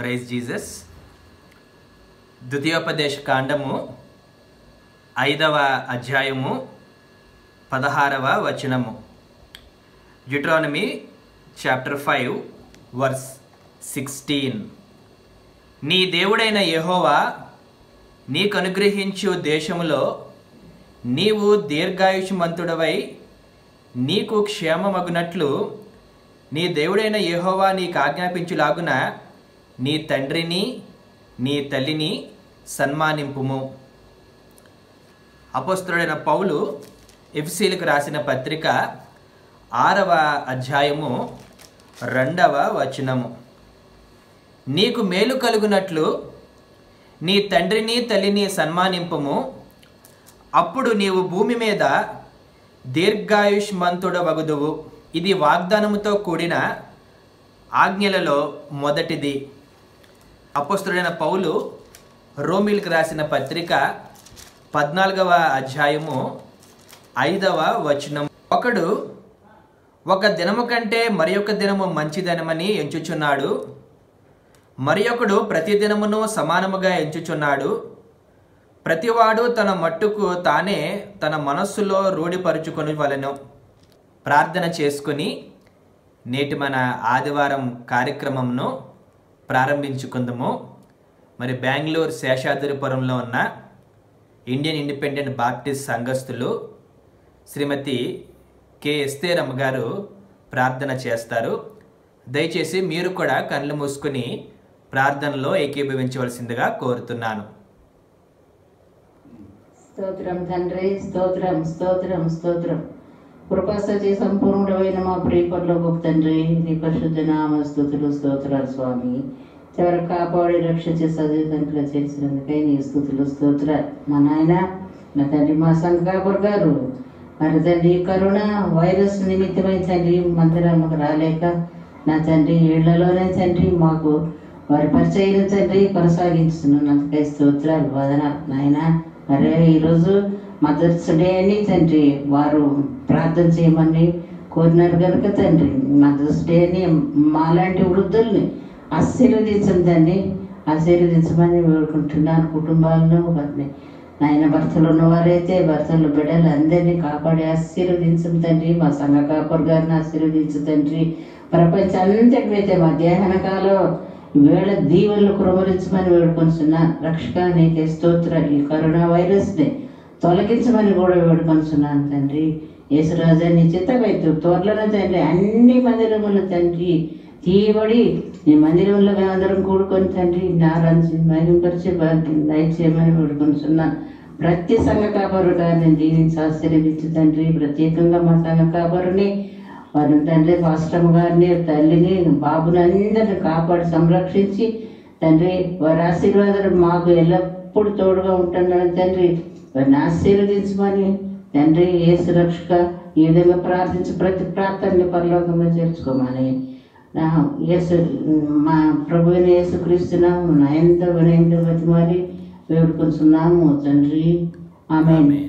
Praise Jesus ద్వితీయోపదేశ కాండము ఐదవ అధ్యాయము పదహారవ వచనము Deuteronomy chapter five verse sixteen నీ దేవుడైన యెహోవా నీకు అనుగ్రహించు దేశములో నీవు దీర్ఘాయుష్మంతుడవై నీకు క్షేమమగునట్లు నీ దేవుడైన యెహోవా నీకు ఆజ్ఞాపించులాగున నీ తండ్రిని నీ తల్లిని సన్మానింపుము అపోస్తుడైన పౌలు ఎఫ్సీలకు రాసిన పత్రిక ఆరవ అధ్యాయము రెండవ వచనము నీకు మేలు కలుగునట్లు నీ తండ్రిని తల్లిని సన్మానింపము అప్పుడు నీవు భూమి మీద దీర్ఘాయుష్మంతుడవగుదువు ఇది వాగ్దానముతో కూడిన ఆజ్ఞలలో మొదటిది అపోస్తుడైన పౌలు రోమిల్కి రాసిన పత్రిక పద్నాలుగవ అధ్యాయము ఐదవ వచనం ఒకడు ఒక దినము కంటే మరి ఒక దినము మంచిదనమని ఎంచుచున్నాడు మరి ఒకడు ప్రతి దినమును సమానముగా ఎంచుచున్నాడు ప్రతివాడు తన మట్టుకు తానే తన మనస్సులో రూఢిపరుచుకొని వలెను ప్రార్థన చేసుకుని నేటి మన ఆదివారం కార్యక్రమంను ప్రారంభించుకుందాము మరి బెంగళూరు శేషాద్రిపురంలో ఉన్న ఇండియన్ ఇండిపెండెంట్ బాప్టిస్ట్ సంఘస్థులు శ్రీమతి కె ఎస్తేరమ్మ గారు ప్రార్థన చేస్తారు దయచేసి మీరు కూడా కళ్ళు మూసుకుని ప్రార్థనలో ఏకీభవించవలసిందిగా కోరుతున్నాను స్తోత్రం తండ్రి స్తోత్రం స్తోత్రం స్తోత్రం కృపాసతి సంపూర్ణమైన మా ప్రియపట్లో గొప్ప తండ్రి నీ పరిశుద్ధ నామ స్థుతులు స్తోత్రాలు స్వామి చివరి కాపాడి రక్షించి సజీతంలో చేసినందుకై నీ స్థుతులు స్తోత్ర మా నాయన నా తండ్రి మా సంఘాపర్ గారు మరి తండ్రి ఈ కరోన వైరస్ నిమిత్తమై తండ్రి మందిరానికి రాలేక నా తండ్రి ఇళ్లలోనే తండ్రి మాకు వారి పరిచయం తండ్రి కొనసాగించుతున్నందుకై స్తోత్రాలు వదన నాయన మరే ఈరోజు మదర్స్ డే అని తండ్రి వారు ప్రార్థన చేయమని కోరినారు కనుక తండ్రి మదర్స్ డే అని మాలాంటి వృద్ధుల్ని ఆశీర్వదించండి తండ్రి ఆశీర్వదించమని వేడుకుంటున్నాను కుటుంబాలను వారిని నాయన భర్తలు ఉన్నవారైతే భర్తలు బిడ్డలు అందరినీ కాపాడి ఆశీర్వదించం తండ్రి మా సంఘ కాపర్ గారిని ఆశీర్వదించు తండ్రి ప్రపంచాంతటికైతే మధ్యాహ్న కాలం వేళ దీవెనలు కురమరించమని వేడుకొనిస్తున్నాను రక్షక నీకే స్తోత్రాలు ఈ కరోనా వైరస్ని తొలగించమని కూడా వేడుకొనిస్తున్నాను తండ్రి యేసురాజా నీ చిత్తమైతు త్వరలోనే తండ్రి అన్ని మందిరములు తండ్రి తీయబడి నీ మందిరంలో మేమందరం కూడుకొని తండ్రి నారాజు మహింపరిచే భాగ్యం దయచేయమని వేడుకొనిస్తున్నాను ప్రతి సంఘ కాపరు గారిని దీవించి ఆశీర్వదించు తండ్రి ప్రత్యేకంగా మా సంఘ కాపరుని వారి తండ్రి పాస్టమ్ గారిని తల్లిని బాబుని అందరిని కాపాడి సంరక్షించి తండ్రి వారి ఆశీర్వాదాలు మాకు ఎల్లప్పుడూ తోడుగా ఉంటున్నాను తండ్రి వారిని ఆశీర్వదించమని తండ్రి ఏ సురక్షక ఈ విధంగా ప్రార్థించి ప్రతి ప్రార్థనని పరలోకంలో చేర్చుకోమని నా యేసు మా ప్రభు అయిన యేసు క్రీస్తున్నాము నా ఎంత వినయంతో బతిమాలి వేడుకొంచున్నాము తండ్రి ఆమె ఆమేన్.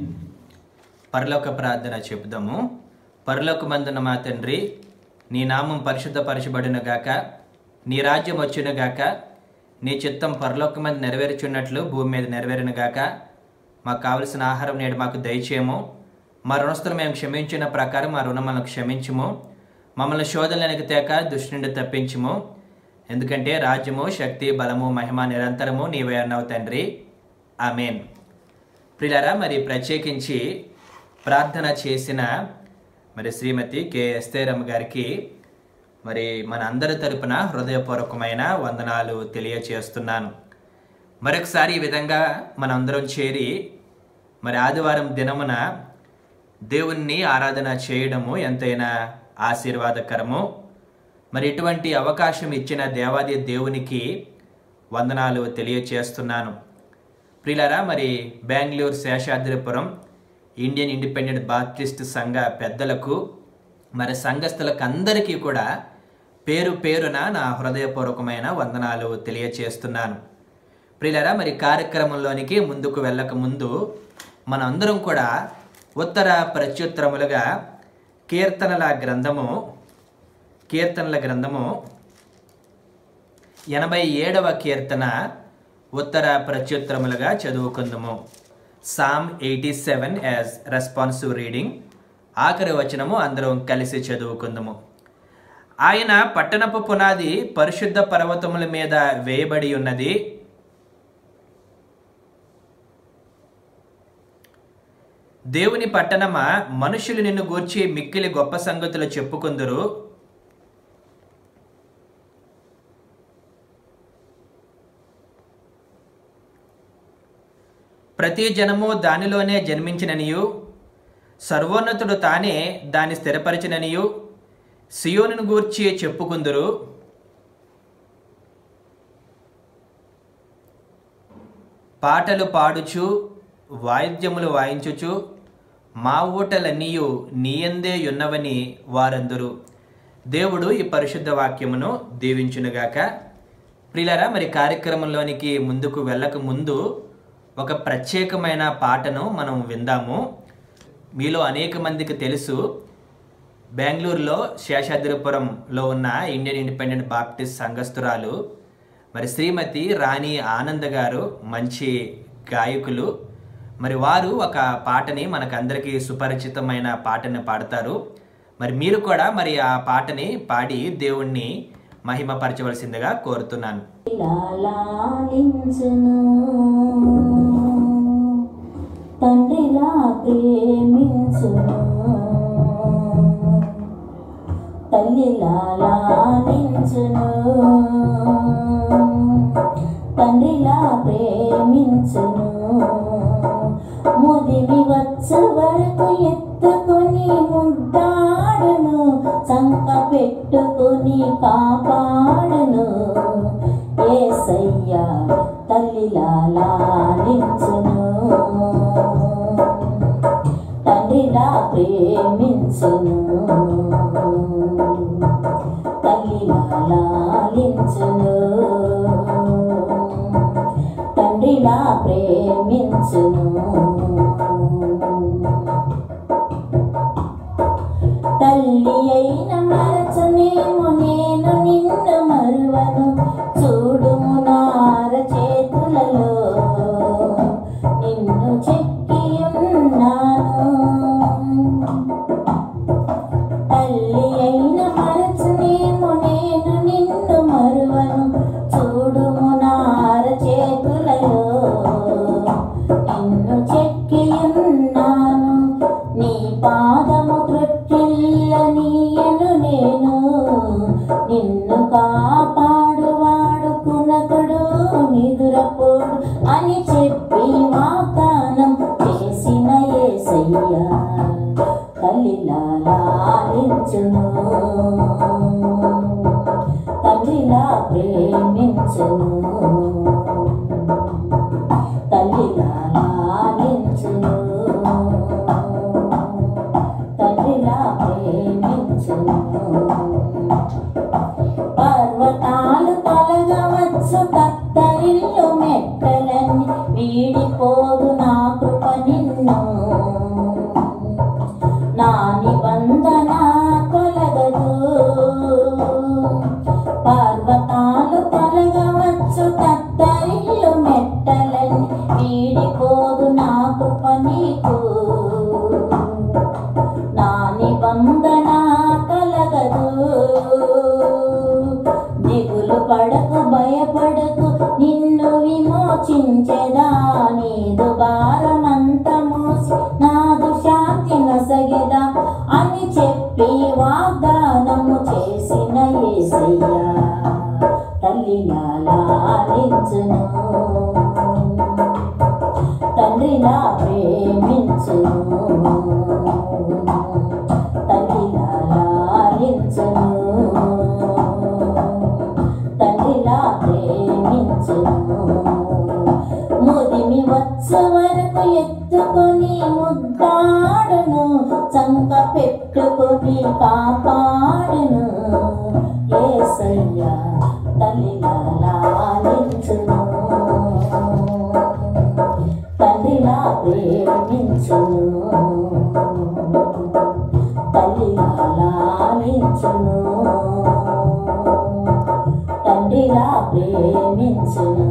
పరలోక ప్రార్థన చెబుదాము పరలోక మందున మా తండ్రి నీ నామం పరిశుద్ధపరచబడిన గాక నీ రాజ్యం వచ్చిన గాక నీ చిత్తం పరలోక మంది నెరవేర్చున్నట్లు భూమి మీద నెరవేరిన గాక మాకు కావలసిన ఆహారం నేడు మాకు దయచేయము మా రుణస్తులు మేము క్షమించిన ప్రకారం మా రుణములను క్షమించుము మమ్మల్ని శోధనలకు తేక దుష్టి నుండి తప్పించుము ఎందుకంటే రాజ్యము శక్తి బలము మహిమ నిరంతరము నీవే అన్నావు తండ్రి ఆమెన్ ప్రిలారా మరి ప్రత్యేకించి ప్రార్థన చేసిన మరి శ్రీమతి కె ఎస్తేరమ్మ గారికి మరి మన అందరి తరపున హృదయపూర్వకమైన వందనాలు తెలియచేస్తున్నాను మరొకసారి ఈ విధంగా మనందరం చేరి మరి ఆదివారం దినమున దేవుణ్ణి ఆరాధన చేయడము ఎంతైనా ఆశీర్వాదకరము మరి ఇటువంటి అవకాశం ఇచ్చిన దేవాది దేవునికి వందనాలు తెలియచేస్తున్నాను ప్రిలారా మరి Bengaluru Seshadripuram Indian Independent Baptist సంఘ పెద్దలకు మరి సంఘస్థులకు అందరికీ కూడా పేరు పేరున నా హృదయపూర్వకమైన వందనాలు తెలియచేస్తున్నాను ప్రియులరా మరి కార్యక్రమంలోనికి ముందుకు వెళ్ళక ముందు మనందరం కూడా ఉత్తర ప్రత్యుత్తరములుగా కీర్తనల గ్రంథము కీర్తనల గ్రంథము ఎనభై ఏడవ కీర్తన ఉత్తర ప్రత్యుత్తరములుగా చదువుకుందాము psalm eighty seven as responsive reading ఆఖరి వచనము అందరం కలిసి చదువుకుందాము ఆయన పట్టణపు పునాది పరిశుద్ధ పర్వతముల మీద వేయబడి ఉన్నది దేవుని పట్టణమా మనుషులు నిన్ను గూర్చి మిక్కిలి గొప్ప సంగతులు చెప్పుకుందరు ప్రతి జనము దానిలోనే జన్మించిననియు సర్వోన్నతుడు తానే దాన్ని స్థిరపరిచిననియు సియోనును గూర్చి చెప్పుకుందురు పాటలు పాడుచు వాయిద్యములు వాయించుచు మా ఊటలన్నీయు నీయందే యున్నవని వారందరూ దేవుడు ఈ పరిశుద్ధ వాక్యమును దీవించునుగాక ప్రిలరా మరి కార్యక్రమంలోనికి ముందుకు వెళ్ళక ముందు ఒక ప్రత్యేకమైన పాటను మనం విందాము మీలో అనేక మందికి తెలుసు బెంగళూరులో శేషాద్రిపురంలో ఉన్న ఇండియన్ ఇండిపెండెంట్ బాప్టిస్ట్ సంఘస్థురాలు మరి శ్రీమతి రాణి ఆనంద్ గారు మంచి గాయకులు మరి వారు ఒక పాటని మనకందరికీ సుపరిచితమైన పాటని పాడతారు మరి మీరు కూడా మరి ఆ పాటని పాడి దేవుణ్ణి మహిమపరచవలసిందిగా కోరుతున్నాను లాలించును తండ్రిలా ప్రేమించును తల్లిలా లాలించును తండ్రిలా ప్రేమించును ముదిమి వచ్చ వరకు ఎత్తుకొని ముద్దాడును చంక పెట్టుకొని కాపాడును ఏసయ్యా తల్లిలా లాలించును తండ్రిలా ప్రేమించును తల్లిలా లాలించును తండ్రిలా ప్రేమించును తల్లి అయిన మరచనేమో నేను నిన్ను మరువను చూడుము నార చేతులలో నిన్ను చెక్కి ఉన్నాను తల్లి అయిన మరచనేమో నేను నిన్ను మరువను చూడుము నార చేతులలో నిన్ను చెక్కి ఉన్నాను నీ పాదము త్రొట్టిల్లనీయను నేను నిన్ను కాపాడు వాడుకునకడు నిదురపోడు అని చెప్పి వాగ్దానం చేసిన ఏసయ్యా తల్లిలా లాలించును తండ్రిలా ప్రేమించును తల్లిలా లాలించును తండ్రిలా ప్రేమించును పర్వతాలు తొలగవచ్చు కత్తరిల్లు మెట్టలన్నీ వీడిపోదు నా కృప నిన్ను నా నిబంధన తొలగదు పర్వతాలు తొలగవచ్చు కత్తరిల్లు మెట్టలన్నీ వీడిపోదు నా కృప నీకు నా నిబంధన కలగదు దిగులు పడకు భయపడకు నిన్ను విమోచించెదా నీదు భారమంత మోసి నాదు శాంతి నసగెదా అని చెప్పి వాగ్దానము చేసిన ఏసయ్యా తల్లిలా లాలించును తండ్రిలా ప్రేమించును తల్లిలా లాలించును తండ్రిలా ప్రేమించును ముదిమి వచ్చ వరకు ఎత్తుకొని ముద్దాడును చంక పెట్టుకొని కాపాడును ఏసయ్యా తల్లిలా లాలించును తండ్రిలా ప్రేమించును తల్లిలా లాలించును తండ్రి తల్లిలా ప్రేమించును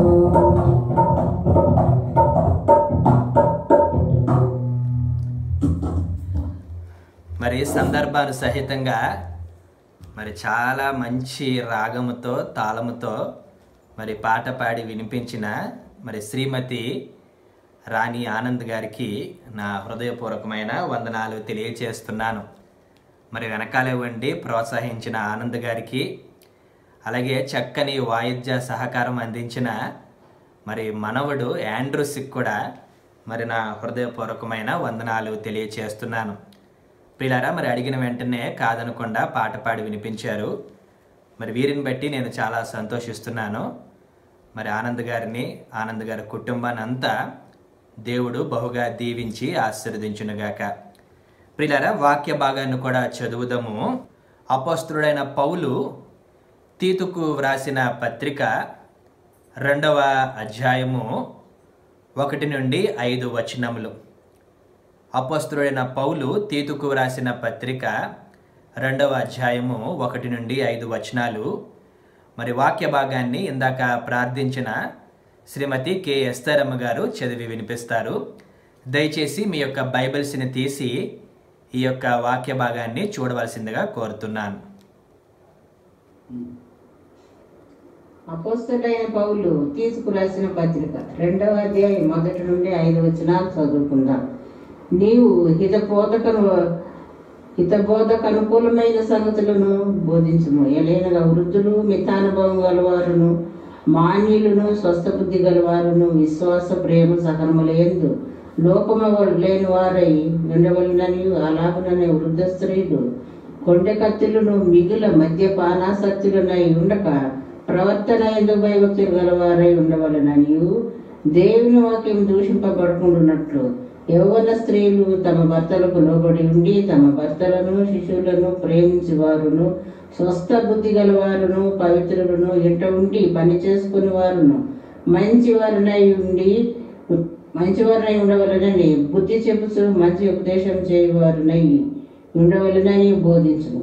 మరి సందర్భాలు సహితంగా మరి చాలా మంచి రాగముతో తాళముతో మరి పాట పాడి వినిపించిన మరి శ్రీమతి రాణి ఆనంద్ గారికి నా హృదయపూర్వకమైన వందనాలు తెలియచేస్తున్నాను మరి వెనకాలే ఉండి ప్రోత్సహించిన ఆనంద్ గారికి అలాగే చక్కని వాయిద్య సహకారం అందించిన మరి మనవడు యాండ్రూస్కి కూడా మరి నా హృదయపూర్వకమైన వందనాలు తెలియచేస్తున్నాను ప్రియులారా మరి అడిగిన వెంటనే కాదనకుండా పాట పాడి వినిపించారు మరి వీరిని బట్టి నేను చాలా సంతోషిస్తున్నాను మరి ఆనంద్ గారిని ఆనంద్ గారి కుటుంబాన్ని అంతా దేవుడు బహుగా దీవించి ఆశీర్వదించునుగాక ప్రియులారా వాక్య భాగాన్ని కూడా చదువుదాము అపోస్తుడైన పౌలు తీతుకు వ్రాసిన పత్రిక రెండవ అధ్యాయము ఒకటి నుండి ఐదు వచనములు అపస్తుడైన పౌలు తీతుకు వ్రాసిన పత్రిక రెండవ అధ్యాయము ఒకటి నుండి ఐదు వచనాలు మరి వాక్య భాగాన్ని ఇందాక ప్రార్థించిన శ్రీమతి కె ఎస్తరమ్మ గారు చదివి వినిపిస్తారు దయచేసి మీ యొక్క బైబిల్స్ని తీసి ఈ యొక్క వాక్య భాగాన్ని చూడవలసిందిగా కోరుతున్నాను అపోస్తుడైన పౌలు తీసుకురాసిన పత్రిక రెండవ అధ్యాయం మొదటి నుండి ఐదు వచనాలు చదువుకుందాం నీవు హితబోధకను హితబోధక అనుకూలమైన సంగతులను బోధించుము ఎలైనగా వృద్ధులు మితానుభవం గలవారును మాన్యులను స్వస్థ బుద్ధి గలవారును విశ్వాస ప్రేమ సహనములందు లోకము లేని వారై ఉండవలనని అలాగుననే వృద్ధ స్త్రీలు కొండె కత్తులను మిగుల మద్యపానాసక్తులనై ఉండక ప్రవర్తన ఎందు భయభక్తులు గలవారై ఉండవలననియు దేవుని వాక్యం దూషింపబడుకుంటున్నట్లు యౌవన స్త్రీలు తమ భర్తలకు లోబడి ఉండి తమ భర్తలను శిశువులను ప్రేమించి వారును స్వస్థ బుద్ధి గలవారును పవిత్రులను ఇంట ఉండి పని చేసుకుని వారును మంచి వారినై ఉండి మంచివారినై ఉండవలనని బుద్ధి చెప్పుచు మంచి ఉపదేశం చేయవారినై ఉండవలనని బోధించును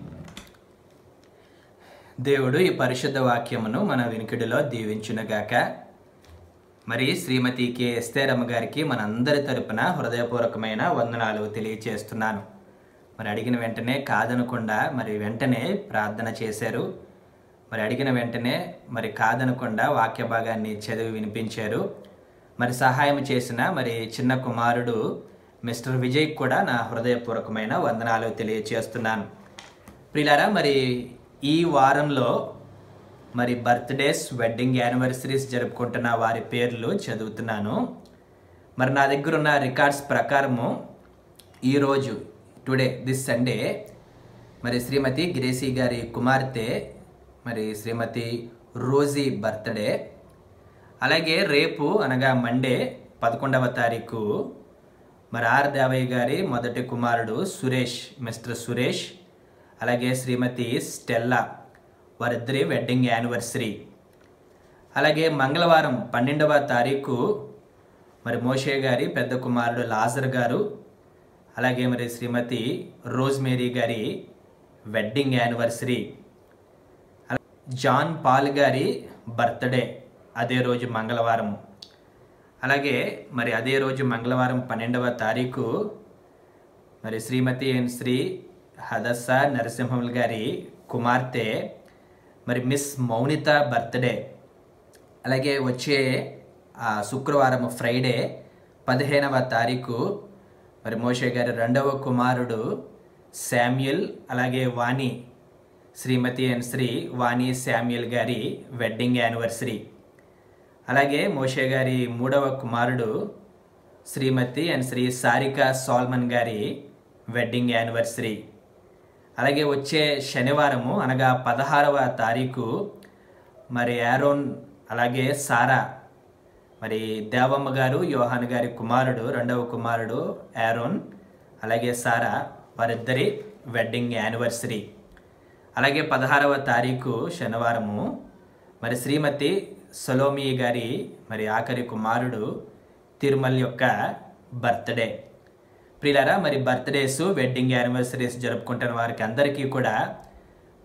దేవుడు ఈ పరిశుద్ధ వాక్యమును మన వినికిడిలో దీవించునుగాక మరి శ్రీమతి కె ఎస్తేరమ్మ గారికి మనందరి తరపున హృదయపూర్వకమైన వందనాలు తెలియచేస్తున్నాను మరి అడిగిన వెంటనే కాదనకుండా మరి వెంటనే ప్రార్థన చేశారు మరి అడిగిన వెంటనే మరి కాదనకుండా వాక్య భాగాన్ని చదివి వినిపించారు మరి సహాయం చేసిన మరి చిన్న కుమారుడు మిస్టర్ విజయ్ కూడా నా హృదయపూర్వకమైన వందనాలు తెలియచేస్తున్నాను ప్రిలారా మరి ఈ వారంలో మరి బర్త్డేస్ వెడ్డింగ్ యానివర్సరీస్ జరుపుకుంటున్న వారి పేర్లు చదువుతున్నాను మరి నా దగ్గర ఉన్న రికార్డ్స్ ప్రకారము ఈరోజు టుడే దిస్ సండే మరి శ్రీమతి గ్రేసీ గారి కుమార్తె మరి శ్రీమతి రోజీ బర్త్డే అలాగే రేపు అనగా మండే పదకొండవ తారీఖు మరి ఆర్ దేవయ్య గారి మొదటి కుమారుడు సురేష్ మిస్టర్ సురేష్ అలాగే శ్రీమతి స్టెల్లా వారిద్దరి వెడ్డింగ్ యానివర్సరీ అలాగే మంగళవారం పన్నెండవ తారీఖు మరి మోషే గారి పెద్ద కుమారుడు లాజర్ గారు అలాగే మరి శ్రీమతి రోజ్మేరీ గారి వెడ్డింగ్ యానివర్సరీ అలా- జాన్ పాల్ గారి బర్త్డే అదే రోజు మంగళవారం అలాగే మరి అదే రోజు మంగళవారం పన్నెండవ తారీఖు మరి శ్రీమతి ఎన్ శ్రీ హదస్స నరసింహములు గారి కుమార్తె మరి మిస్ మౌనిత బర్త్డే అలాగే వచ్చే ఆ, శుక్రవారం ఫ్రైడే పదిహేనవ తారీఖు మరి మోషే గారి రెండవ కుమారుడు శామ్యుల్ అలాగే వాణి శ్రీమతి అండ్ శ్రీ వాణి శామ్యుల్ గారి వెడ్డింగ్ యానివర్సరీ అలాగే మోషే గారి మూడవ కుమారుడు శ్రీమతి అండ్ శ్రీ సారిక సాల్మన్ గారి వెడ్డింగ్ యానివర్సరీ అలాగే వచ్చే శనివారము అనగా పదహారవ తారీఖు మరి యారోన్ అలాగే సారా మరి దేవమ్మ గారు యోహాన్ గారి కుమారుడు రెండవ కుమారుడు యారోన్ అలాగే సారా వారిద్దరి వెడ్డింగ్ యానివర్సరీ అలాగే పదహారవ తారీఖు శనివారము మరి శ్రీమతి సొలోమి గారి మరి ఆఖరి కుమారుడు తిరుమల యొక్క బర్త్డే ప్రియులారా మరి బర్త్డేస్ వెడ్డింగ్ యానివర్సరీస్ జరుపుకుంటున్న వారికి అందరికీ కూడా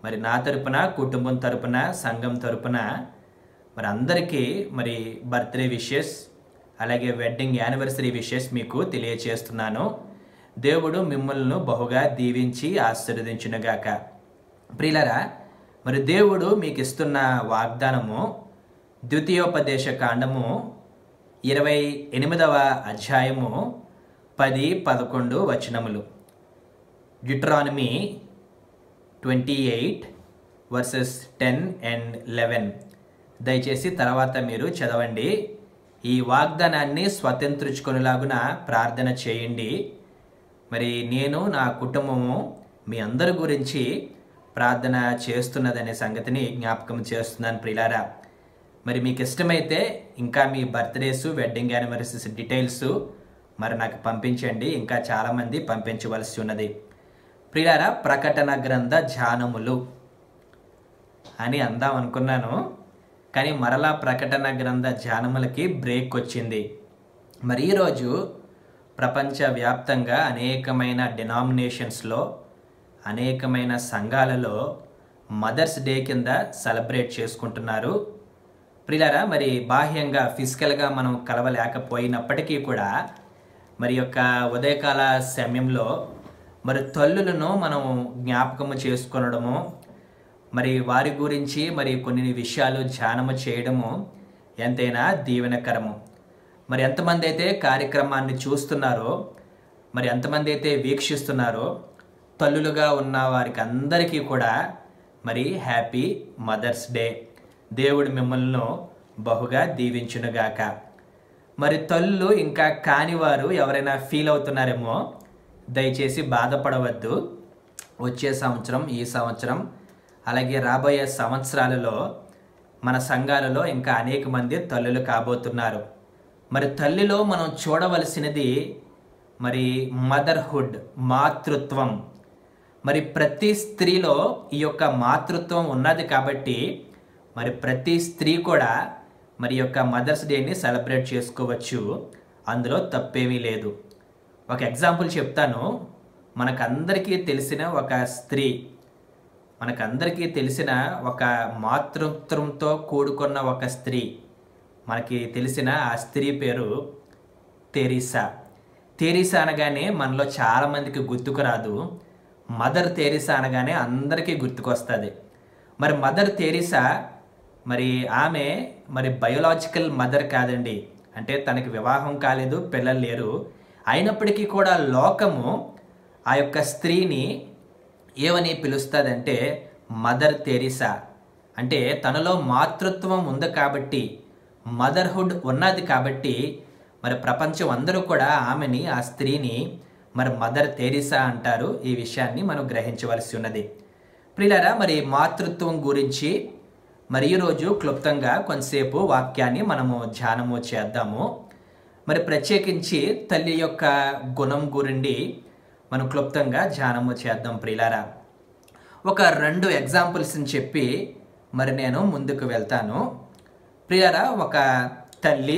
మరి నా తరపున కుటుంబం తరపున సంఘం తరపున మరి అందరికీ మరి బర్త్డే విషెస్ అలాగే వెడ్డింగ్ యానివర్సరీ విషెస్ మీకు తెలియచేస్తున్నాను దేవుడు మిమ్మల్ని బహుగా దీవించి ఆశీర్వదించునుగాక ప్రియులరా మరి దేవుడు మీకు ఇస్తున్న వాగ్దానము ద్వితీయోపదేశ కాండము ఇరవై ఎనిమిదవ అధ్యాయము పది పదకొండు వచనములు Deuteronomy twenty eight verses ten and eleven దయచేసి తర్వాత మీరు చదవండి ఈ వాగ్దానాన్ని స్వతంత్రించుకునేలాగున ప్రార్థన చేయండి మరి నేను నా కుటుంబము మీ అందరి గురించి ప్రార్థన చేస్తున్నదనే సంగతిని జ్ఞాపకం చేస్తున్నాను ప్రిలారా మరి మీకు ఇష్టమైతే ఇంకా మీ బర్త్డేస్ వెడ్డింగ్ యానివర్సరీస్ డీటెయిల్స్ మరి నాకు పంపించండి ఇంకా చాలామంది పంపించవలసి ఉన్నది ప్రియారా ప్రకటన గ్రంథ ధ్యానములు అని అందాం అనుకున్నాను కానీ మరలా ప్రకటన గ్రంథ ధ్యానములకి బ్రేక్ వచ్చింది మరి ఈరోజు ప్రపంచవ్యాప్తంగా అనేకమైన డినామినేషన్స్లో అనేకమైన సంఘాలలో మదర్స్ డే కింద సెలబ్రేట్ చేసుకుంటున్నారు ప్రిలారా మరి బాహ్యంగా ఫిజికల్గా మనం కలవలేకపోయినప్పటికీ కూడా మరి యొక్క ఉదయకాల సమయంలో మరి తల్లులను మనం జ్ఞాపకము చేసుకొనడము మరి వారి గురించి మరి కొన్ని విషయాలు ధ్యానము చేయడము ఎంతైనా దీవెనకరము మరి ఎంతమంది అయితే కార్యక్రమాన్ని చూస్తున్నారో మరి ఎంతమంది అయితే వీక్షిస్తున్నారో తల్లులుగా ఉన్న వారికి అందరికీ కూడా మరి హ్యాపీ మదర్స్ డే దేవుడు మిమ్మల్ని బహుగా దీవించునుగాక మరి తల్లు ఇంకా కానివారు ఎవరైనా ఫీల్ అవుతున్నారేమో దయచేసి బాధపడవద్దు వచ్చే సంవత్సరం ఈ సంవత్సరం అలాగే రాబోయే సంవత్సరాలలో మన సంఘాలలో ఇంకా అనేక మంది తల్లులు కాబోతున్నారు మరి తల్లిలో మనం చూడవలసినది మరి మదర్హుడ్ మాతృత్వం మరి ప్రతి స్త్రీలో ఈ యొక్క మాతృత్వం ఉన్నది కాబట్టి మరి ప్రతి స్త్రీ కూడా మరి యొక్క మదర్స్ డేని సెలబ్రేట్ చేసుకోవచ్చు అందులో తప్పేమీ లేదు ఒక ఎగ్జాంపుల్ చెప్తాను మనకందరికీ తెలిసిన ఒక స్త్రీ మనకందరికీ తెలిసిన ఒక మాతృత్వంతో కూడుకున్న ఒక స్త్రీ మనకి తెలిసిన ఆ స్త్రీ పేరు తెరీసా తెరీసా అనగానే మనలో చాలామందికి గుర్తుకు రాదు మదర్ తెరీసా అనగానే అందరికీ గుర్తుకొస్తుంది మరి మదర్ తెరీసా మరి ఆమె మరి బయోలాజికల్ మదర్ కాదండి అంటే తనకి వివాహం కాలేదు పిల్లలు లేరు అయినప్పటికీ కూడా లోకము ఆ యొక్క స్త్రీని ఏమని పిలుస్తుందంటే మదర్ తెరీసా అంటే తనలో మాతృత్వం ఉంది కాబట్టి మదర్హుడ్ ఉన్నది కాబట్టి మరి ప్రపంచం అందరూ కూడా ఆమెని ఆ స్త్రీని మరి మదర్ తెరీసా అంటారు ఈ విషయాన్ని మనం గ్రహించవలసి ఉన్నది ప్రియులారా మరి మాతృత్వం గురించి మరి ఈరోజు క్లుప్తంగా కొంతసేపు వాక్యాన్ని మనము ధ్యానము చేద్దాము మరి ప్రత్యేకించి తల్లి యొక్క గుణం గురించి మనం క్లుప్తంగా ధ్యానము చేద్దాం ప్రియులారా ఒక రెండు ఎగ్జాంపుల్స్ని చెప్పి మరి నేను ముందుకు వెళ్తాను ప్రియారా ఒక తల్లి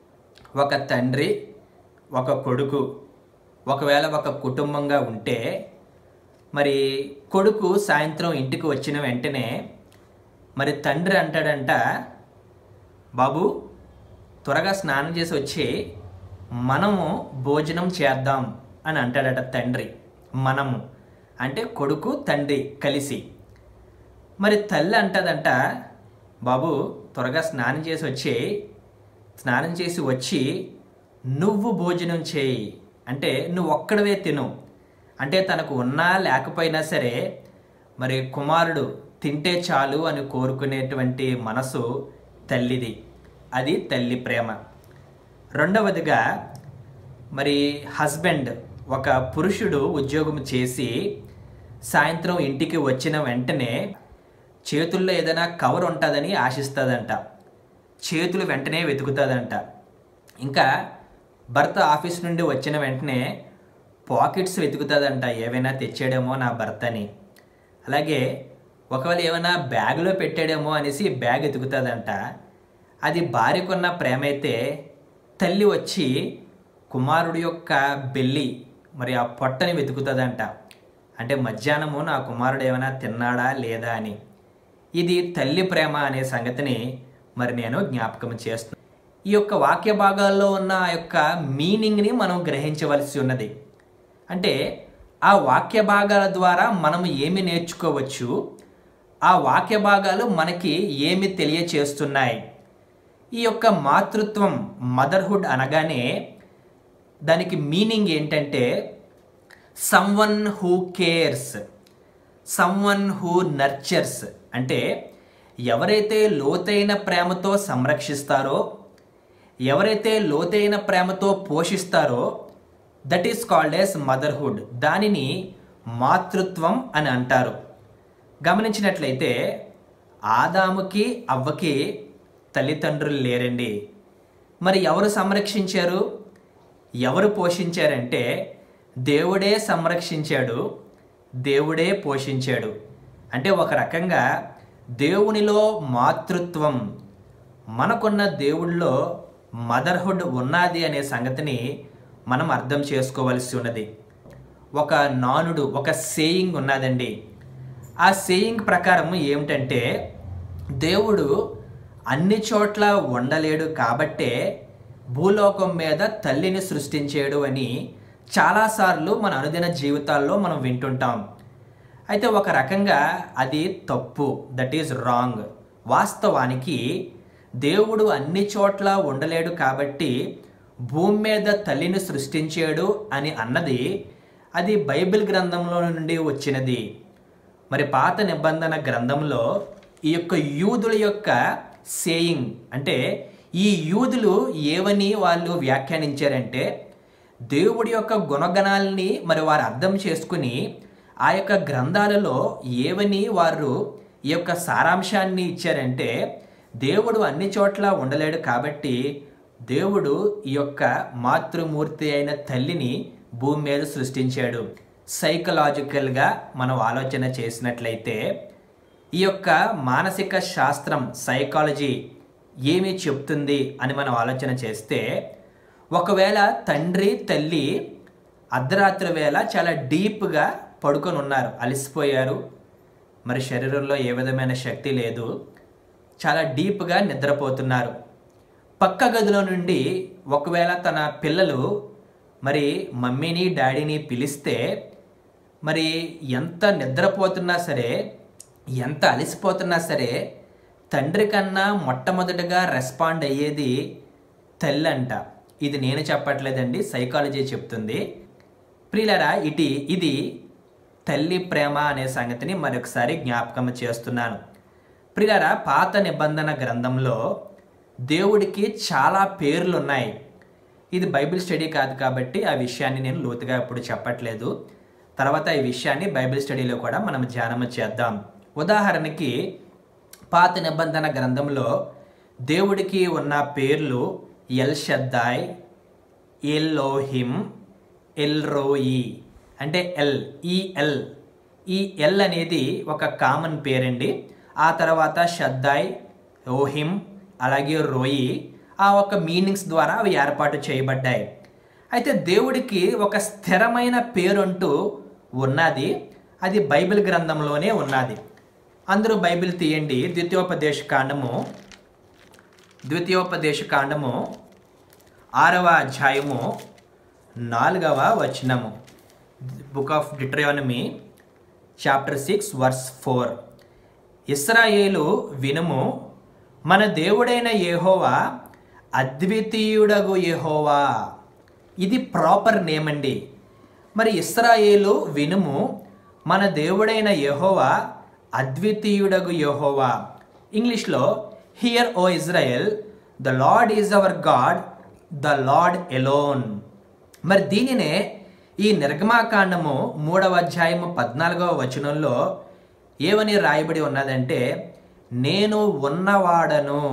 ఒక తండ్రి ఒక కొడుకు ఒకవేళ ఒక కుటుంబంగా ఉంటే మరి కొడుకు సాయంత్రం ఇంటికి వచ్చిన వెంటనే మరి తండ్రి అంటాడంట బాబు త్వరగా స్నానం చేసి వచ్చి మనము భోజనం చేద్దాం అని అంటాడట తండ్రి మనము అంటే కొడుకు తండ్రి కలిసి మరి తల్లి అంటదంట బాబు త్వరగా స్నానం చేసి వచ్చి స్నానం చేసి వచ్చి నువ్వు భోజనం చేయి అంటే నువ్వు ఒక్కడవే తిను అంటే తనకు ఉన్నా లేకపోయినా సరే మరి కుమారుడు తింటే చాలు అని కోరుకునేటువంటి మనసు తల్లిది అది తల్లి ప్రేమ రెండవదిగా మరి హస్బెండ్ ఒక పురుషుడు ఉద్యోగం చేసి సాయంత్రం ఇంటికి వచ్చిన వెంటనే చేతుల్లో ఏదైనా కవర్ ఉంటుందని ఆశిస్తుందంట చేతులు వెంటనే వెతుకుతుందంట ఇంకా భర్త ఆఫీస్ నుండి వచ్చిన వెంటనే పాకెట్స్ వెతుకుతుందంట ఏవైనా తెచ్చాడేమో నా భర్త అని అలాగే ఒకవేళ ఏమైనా బ్యాగ్లో పెట్టాడేమో అనేసి బ్యాగ్ ఎతుకుతుందంట అది భార్యకున్న ప్రేమ అయితే తల్లి వచ్చి కుమారుడి యొక్క బెల్లి మరి ఆ పొట్టని వెతుకుతుందంట అంటే మధ్యాహ్నము నా కుమారుడు ఏమైనా తిన్నాడా లేదా అని ఇది తల్లి ప్రేమ అనే సంగతిని మరి నేను జ్ఞాపకం చేస్తున్నాను ఈ యొక్క వాక్య భాగాల్లో ఉన్న ఆ యొక్క మీనింగ్ని మనం గ్రహించవలసి ఉన్నది అంటే ఆ వాక్య భాగాల ద్వారా మనం ఏమి నేర్చుకోవచ్చు ఆ వాక్య భాగాలు మనకి ఏమి తెలియచేస్తున్నాయి ఈ యొక్క మాతృత్వం మదర్హుడ్ అనగానే దానికి మీనింగ్ ఏంటంటే someone who cares someone who nurtures అంటే ఎవరైతే లోతైన ప్రేమతో సంరక్షిస్తారో ఎవరైతే లోతైన ప్రేమతో పోషిస్తారో that is called as motherhood దానిని మాతృత్వం అని అంటారు గమనించినట్లయితే ఆదాముకి అవ్వకి తల్లిదండ్రులు లేరండి మరి ఎవరు సంరక్షించారు ఎవరు పోషించారంటే దేవుడే సంరక్షించాడు దేవుడే పోషించాడు అంటే ఒక రకంగా దేవునిలో మాతృత్వం మనకున్న దేవుళ్ళలో మదర్హుడ్ ఉన్నది అనే సంగతిని మనం అర్థం చేసుకోవలసి ఉన్నది ఒక నానుడు ఒక సేయింగ్ ఉన్నదండి ఆ సేయింగ్ ప్రకారం ఏమిటంటే దేవుడు అన్ని చోట్ల ఉండలేడు కాబట్టే భూలోకం మీద తల్లిని సృష్టించాడు అని చాలాసార్లు మన అనుదిన జీవితాల్లో మనం వింటుంటాం అయితే ఒక రకంగా అది తప్పు దట్ ఈజ్ రాంగ్ వాస్తవానికి దేవుడు అన్ని చోట్ల ఉండలేడు కాబట్టి భూమి మీద తల్లిని సృష్టించాడు అని అన్నది అది బైబిల్ గ్రంథంలో నుండి వచ్చినది మరి పాత నిబంధన గ్రంథంలో ఈ యొక్క యూదుల యొక్క సేయింగ్ అంటే ఈ యూదులు ఏవని వాళ్ళు వ్యాఖ్యానించారంటే దేవుడి యొక్క గుణగణాలని మరి వారు అర్థం చేసుకుని ఆ యొక్క గ్రంథాలలో ఏవని వారు ఈ యొక్క సారాంశాన్ని ఇచ్చారంటే దేవుడు అన్ని చోట్ల ఉండలేడు కాబట్టి దేవుడు ఈ యొక్క మాతృమూర్తి అయిన తల్లిని భూమి మీద సృష్టించాడు సైకలాజికల్గా మనం ఆలోచన చేసినట్లయితే ఈ యొక్క మానసిక శాస్త్రం సైకాలజీ ఏమి చెప్తుంది అని మనం ఆలోచన చేస్తే ఒకవేళ తండ్రి తల్లి అర్ధరాత్రి వేళ చాలా డీప్గా పడుకొని ఉన్నారు అలసిపోయారు మరి శరీరంలో ఏ విధమైన శక్తి లేదు చాలా డీప్గా నిద్రపోతున్నారు పక్క గదిలో నుండి ఒకవేళ తన పిల్లలు మరి మమ్మీని డాడీని పిలిస్తే మరి ఎంత నిద్రపోతున్నా సరే ఎంత అలసిపోతున్నా సరే తండ్రి కన్నా మొట్టమొదటిగా రెస్పాండ్ అయ్యేది తల్లి అంట ఇది నేను చెప్పట్లేదండి సైకాలజీ చెప్తుంది ప్రియులరా ఇటు ఇది తల్లి ప్రేమ అనే సంగతిని మరొకసారి జ్ఞాపకం చేస్తున్నాను ప్రియులరా పాత నిబంధన గ్రంథంలో దేవుడికి చాలా పేర్లు ఉన్నాయి ఇది బైబిల్ స్టడీ కాదు కాబట్టి ఆ విషయాన్ని నేను లోతుగా ఇప్పుడు చెప్పట్లేదు తర్వాత ఈ విషయాన్ని బైబిల్ స్టడీలో కూడా మనం ధ్యానం చేద్దాం ఉదాహరణకి పాత నిబంధన గ్రంథంలో దేవుడికి ఉన్న పేర్లు ఎల్ షద్దాయ్ ఎల్లోహిమ్ ఎల్రోయి అంటే ఎల్ ఈ ఎల్ ఈ ఎల్ అనేది ఒక కామన్ పేరండి ఆ తర్వాత షద్దాయ్ ఓహిమ్ అలాగే రోయి ఆ ఒక మీనింగ్స్ ద్వారా అవి ఏర్పాటు చేయబడ్డాయి అయితే దేవుడికి ఒక స్థిరమైన పేరంటూ ఉన్నది అది బైబిల్ గ్రంథంలోనే ఉన్నది అందరూ బైబిల్ తీయండి ద్వితీయోపదేశ కాండము ద్వితీయోపదేశ కాండము ఆరవ అధ్యాయము నాలుగవ వచనము book of Deuteronomy chapter six verse four ఇస్రాయేలు వినుము మన దేవుడైన యెహోవా అద్వితీయుడగు యెహోవా ఇది ప్రాపర్ నేమ్ అండి మరి ఇస్రాయేలు వినుము మన దేవుడైన యెహోవా అద్వితీయుడగు యెహోవా ఇంగ్లీష్లో hear O Israel the Lord is our God the Lord alone మరి దీనినే ఈ నిర్గమాకాండము మూడవ అధ్యాయము పద్నాలుగవ వచనంలో ఏమని రాయబడి ఉన్నదంటే నేను ఉన్నవాడను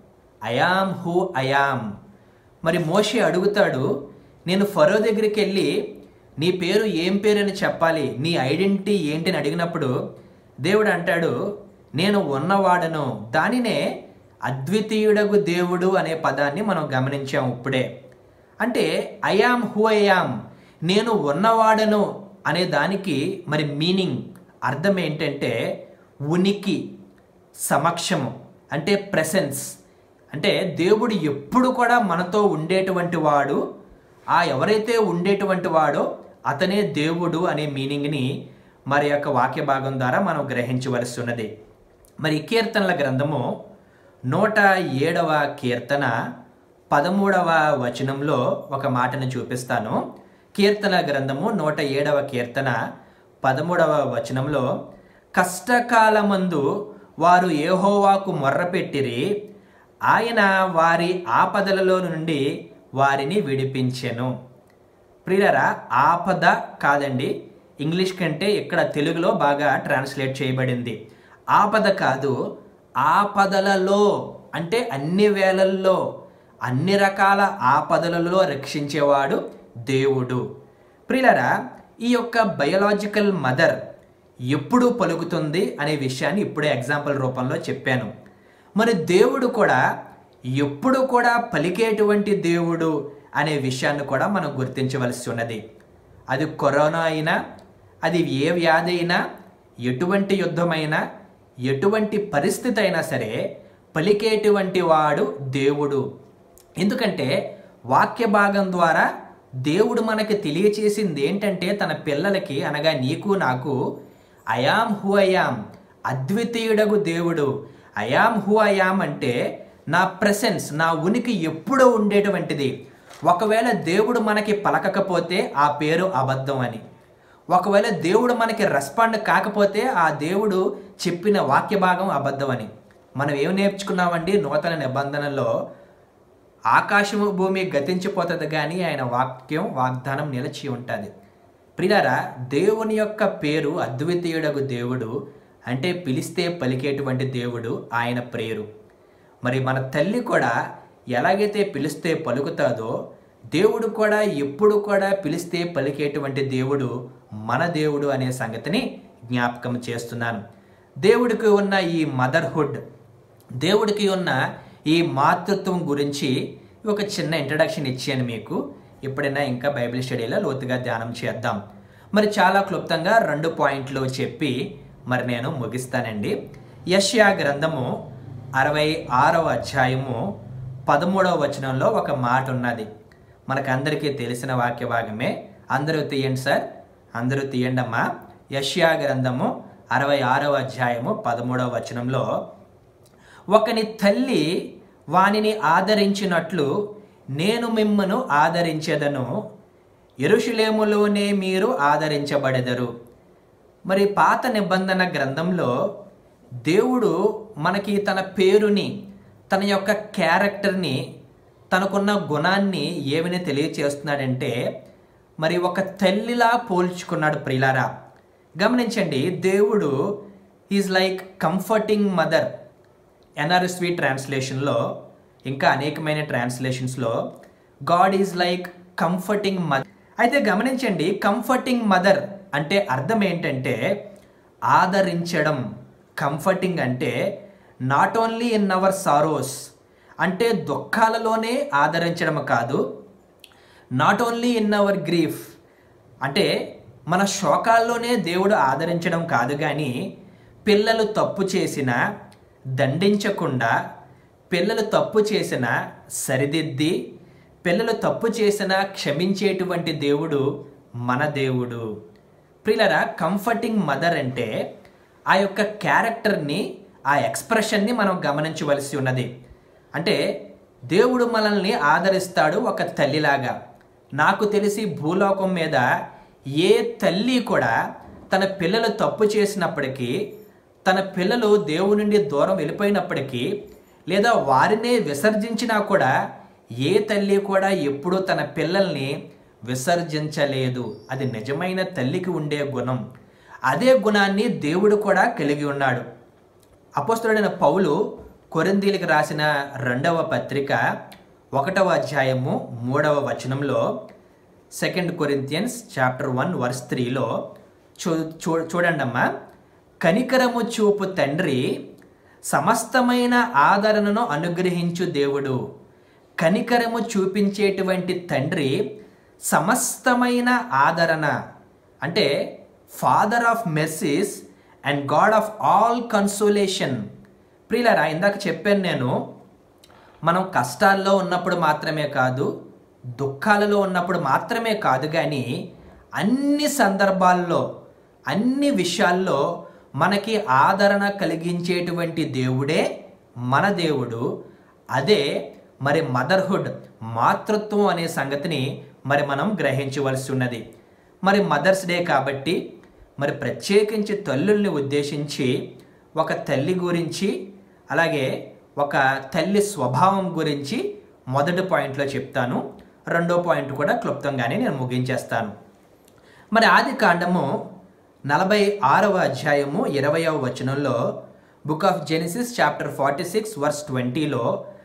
అయామ్ హూ అయామ్ మరి మోషే అడుగుతాడు నేను ఫరో దగ్గరికి వెళ్ళి నీ పేరు ఏం పేరు అని చెప్పాలి నీ ఐడెంటిటీ ఏంటి అని అడిగినప్పుడు దేవుడు అంటాడు నేను ఉన్నవాడను దానినే అద్వితీయుడగు దేవుడు అనే పదాన్ని మనం గమనించాం ఇప్పుడే అంటే ఐయామ్ హూ ఐయామ్ నేను ఉన్నవాడను అనే దానికి మరి మీనింగ్ అర్థం ఏంటంటే ఉనికి సమక్షము అంటే ప్రెసెన్స్ అంటే దేవుడు ఎప్పుడు కూడా మనతో ఉండేటువంటి వాడు ఆ ఎవరైతే ఉండేటువంటి వాడో అతనే దేవుడు అనే మీనింగ్ని మరి యొక్క వాక్య భాగం ద్వారా మనం గ్రహించవలసి ఉన్నది మరి ఈ కీర్తనల గ్రంథము నూట ఏడవ కీర్తన పదమూడవ వచనంలో ఒక మాటను చూపిస్తాను కీర్తన గ్రంథము నూట ఏడవ కీర్తన పదమూడవ వచనంలో కష్టకాలమందు వారు ఏహోవాకు మొర్రపెట్టిరి ఆయన వారి ఆపదలలో నుండి వారిని విడిపించెను ప్రియులరా ఆపద కాదండి ఇంగ్లీష్ కంటే ఇక్కడ తెలుగులో బాగా ట్రాన్స్లేట్ చేయబడింది ఆపద కాదు ఆపదలలో అంటే అన్ని వేళల్లో అన్ని రకాల ఆపదలలో రక్షించేవాడు దేవుడు ప్రియులరా ఈ యొక్క బయోలాజికల్ మదర్ ఎప్పుడు పలుకుతుంది అనే విషయాన్ని ఇప్పుడే ఎగ్జాంపుల్ రూపంలో చెప్పాను మరి దేవుడు కూడా ఎప్పుడు కూడా పలికేటువంటి దేవుడు అనే విషయాన్ని కూడా మనం గుర్తించవలసి ఉన్నది అది కరోనా అయినా అది ఏ వ్యాధి అయినా ఎటువంటి యుద్ధమైనా ఎటువంటి పరిస్థితి అయినా సరే పలికేటువంటి వాడు దేవుడు ఎందుకంటే వాక్య భాగం ద్వారా దేవుడు మనకి తెలియచేసింది ఏంటంటే తన పిల్లలకి అనగా నీకు నాకు అయామ్ హూ అయామ్ అద్వితీయుడగు దేవుడు అయామ్ హూ అయామ్ అంటే నా ప్రెసెన్స్ నా ఉనికి ఎప్పుడూ ఉండేటువంటిది ఒకవేళ దేవుడు మనకి పలకకపోతే ఆ పేరు అబద్ధం అని ఒకవేళ దేవుడు మనకి రెస్పాండ్ కాకపోతే ఆ దేవుడు చెప్పిన వాక్య భాగం అబద్ధం అని మనం ఏం నేర్చుకున్నామండి నూతన నిబంధనలో ఆకాశము భూమి గతించిపోతుంది కానీ ఆయన వాక్యం వాగ్దానం నిలిచి ఉంటుంది ప్రియారా దేవుని యొక్క పేరు అద్వితీయుడగు దేవుడు అంటే పిలిస్తే పలికేటువంటి దేవుడు ఆయన ప్రేరు మరి మన తల్లి కూడా ఎలాగైతే పిలిస్తే పలుకుతాదో దేవుడు కూడా ఎప్పుడు కూడా పిలిస్తే పలికేటువంటి దేవుడు మన దేవుడు అనే సంగతిని జ్ఞాపకం చేస్తున్నాను దేవుడికి ఉన్న ఈ మదర్హుడ్ దేవుడికి ఉన్న ఈ మాతృత్వం గురించి ఒక చిన్న ఇంట్రడక్షన్ ఇచ్చాను మీకు ఎప్పుడైనా ఇంకా బైబిల్ స్టడీలో లోతుగా ధ్యానం చేద్దాం మరి చాలా క్లుప్తంగా రెండు పాయింట్లు చెప్పి మరి నేను ముగిస్తానండి యష్యా గ్రంథము అరవై ఆరవ అధ్యాయము పదమూడవ వచనంలో ఒక మాట ఉన్నది మనకందరికీ తెలిసిన వాక్య భాగమే అందరూ తీయండి సార్ అందరూ తీయండి అమ్మా యష్యా గ్రంథము అరవై ఆరవ అధ్యాయము పదమూడవ వచనంలో ఒకని తల్లి వానిని ఆదరించినట్లు నేను మిమ్మను ఆదరించెదను ఎరుషులేములోనే మీరు ఆదరించబడెదరు మరి పాత నిబంధన గ్రంథంలో దేవుడు మనకి తన పేరుని తన యొక్క క్యారెక్టర్ని తనకున్న గుణాన్ని ఏమని తెలియచేస్తున్నాడంటే మరి ఒక తల్లిలా పోల్చుకున్నాడు ప్రిలారా గమనించండి దేవుడు is like comforting mother NRSV ట్రాన్స్లేషన్లో ఇంకా అనేకమైన ట్రాన్స్లేషన్స్లో God is like comforting mother అయితే గమనించండి కంఫర్టింగ్ మదర్ అంటే అర్థం ఏంటంటే ఆదరించడం కంఫర్టింగ్ అంటే not only in our sorrows అంటే దుఃఖాలలోనే ఆదరించడం కాదు not only in our grief అంటే మన శోకాల్లోనే దేవుడు ఆదరించడం కాదు కానీ పిల్లలు తప్పు చేసిన దండించకుండా పిల్లలు తప్పు చేసిన సరిదిద్ది పిల్లలు తప్పు చేసిన క్షమించేటువంటి దేవుడు మన దేవుడు ప్రియులరా కంఫర్టింగ్ మదర్ అంటే ఆ యొక్క క్యారెక్టర్ని ఆ ఎక్స్ప్రెషన్ని మనం గమనించవలసి ఉన్నది అంటే దేవుడు మనల్ని ఆదరిస్తాడు ఒక తల్లిలాగా నాకు తెలిసి భూలోకం మీద ఏ తల్లి కూడా తన పిల్లలు తప్పు చేసినప్పటికీ తన పిల్లలు దేవుని నుండి దూరం వెళ్ళిపోయినప్పటికీ లేదా వారినే విసర్జించినా కూడా ఏ తల్లి కూడా ఎప్పుడూ తన పిల్లల్ని విసర్జించలేదు అది నిజమైన తల్లికి ఉండే గుణం అదే గుణాన్ని దేవుడు కూడా కలిగి ఉన్నాడు అపోస్తుడైన పౌలు కొరిందీలకు రాసిన రెండవ పత్రిక ఒకటవ అధ్యాయము మూడవ వచనంలో second Corinthians chapter one verse త్రీలో చూ చూ చూడండమ్మా కనికరము చూపు తండ్రి సమస్తమైన ఆదరణను అనుగ్రహించు దేవుడు కనికరము చూపించేటువంటి తండ్రి సమస్తమైన ఆదరణ అంటే father of mercies and God of all consolation ప్రియులరా ఇందాక చెప్పాను నేను మనం కష్టాల్లో ఉన్నప్పుడు మాత్రమే కాదు దుఃఖాలలో ఉన్నప్పుడు మాత్రమే కాదు కానీ అన్ని సందర్భాల్లో అన్ని విషయాల్లో మనకి ఆదరణ కలిగించేటువంటి దేవుడే మన దేవుడు అదే మరి మదర్హుడ్ మాతృత్వం అనే సంగతిని మరి మనం గ్రహించవలసి ఉన్నది మరి మదర్స్ డే కాబట్టి మరి ప్రత్యేకించి తల్లుల్ని ఉద్దేశించి ఒక తల్లి గురించి అలాగే ఒక తల్లి స్వభావం గురించి మొదటి పాయింట్లో చెప్తాను రెండో పాయింట్ కూడా క్లుప్తంగానే నేను ముగించేస్తాను మరి ఆది కాండము నలభై ఆరవ అధ్యాయము ఇరవయవ వచనంలో book of Genesis chapter forty six verse ట్వంటీలో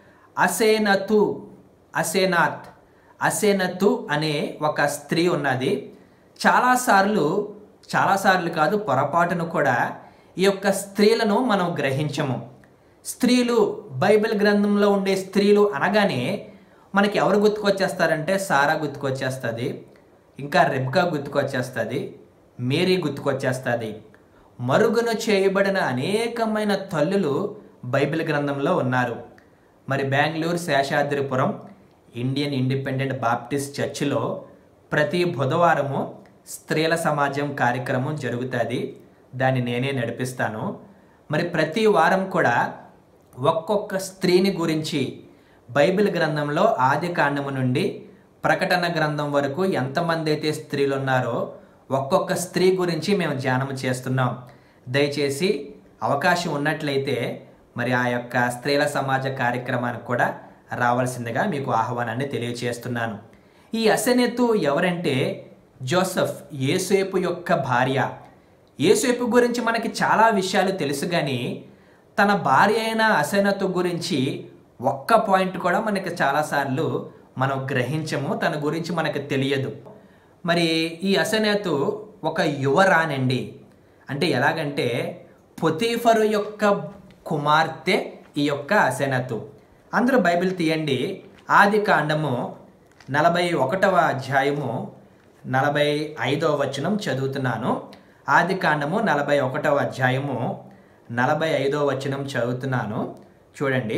అసేనతు అసేనాత్ అసేనతు అనే ఒక స్త్రీ ఉన్నది చాలాసార్లు చాలాసార్లు కాదు పొరపాటును కూడా ఈ యొక్క స్త్రీలను మనం గ్రహించము స్త్రీలు బైబిల్ గ్రంథంలో ఉండే స్త్రీలు అనగానే మనకి ఎవరు గుర్తుకొచ్చేస్తారంటే సారా గుర్తుకొచ్చేస్తుంది ఇంకా రెబ్కా గుర్తుకొచ్చేస్తుంది మేరీ గుర్తుకొచ్చేస్తుంది మరుగున చేయబడిన అనేకమైన తల్లులు బైబిల్ గ్రంథంలో ఉన్నారు మరి Bengaluru Seshadripuram Indian Independent Baptist చర్చిలో ప్రతి బుధవారము స్త్రీల సమాజం కార్యక్రమం జరుగుతుంది దాన్ని నేనే నడిపిస్తాను మరి ప్రతి వారం కూడా ఒక్కొక్క స్త్రీని గురించి బైబిల్ గ్రంథంలో ఆది కాండము నుండి ప్రకటన గ్రంథం వరకు ఎంతమంది అయితే స్త్రీలు ఉన్నారో ఒక్కొక్క స్త్రీ గురించి మేము ధ్యానం చేస్తున్నాం దయచేసి అవకాశం ఉన్నట్లయితే మరి ఆ యొక్క స్త్రీల సమాజ కార్యక్రమానికి కూడా రావాల్సిందిగా మీకు ఆహ్వానాన్ని తెలియచేస్తున్నాను ఈ అసనెత్తు ఎవరంటే జోసఫ్ యేసేపు యొక్క భార్య యేసేపు గురించి మనకి చాలా విషయాలు తెలుసు కానీ తన భార్య అయిన అసనతు గురించి ఒక్క పాయింట్ కూడా మనకి చాలాసార్లు మనం గ్రహించము తన గురించి మనకు తెలియదు మరి ఈ అసనేతు ఒక యువరానండి అంటే ఎలాగంటే పొతీఫరు యొక్క కుమార్తె ఈ యొక్క అసెనతు అందరూ బైబిల్ తీయండి ఆది కాండము నలభై ఒకటవ అధ్యాయము నలభై ఐదవ వచనం చదువుతున్నాను ఆది కాండము నలభై ఒకటవ అధ్యాయము నలభై ఐదవ వచనం చదువుతున్నాను చూడండి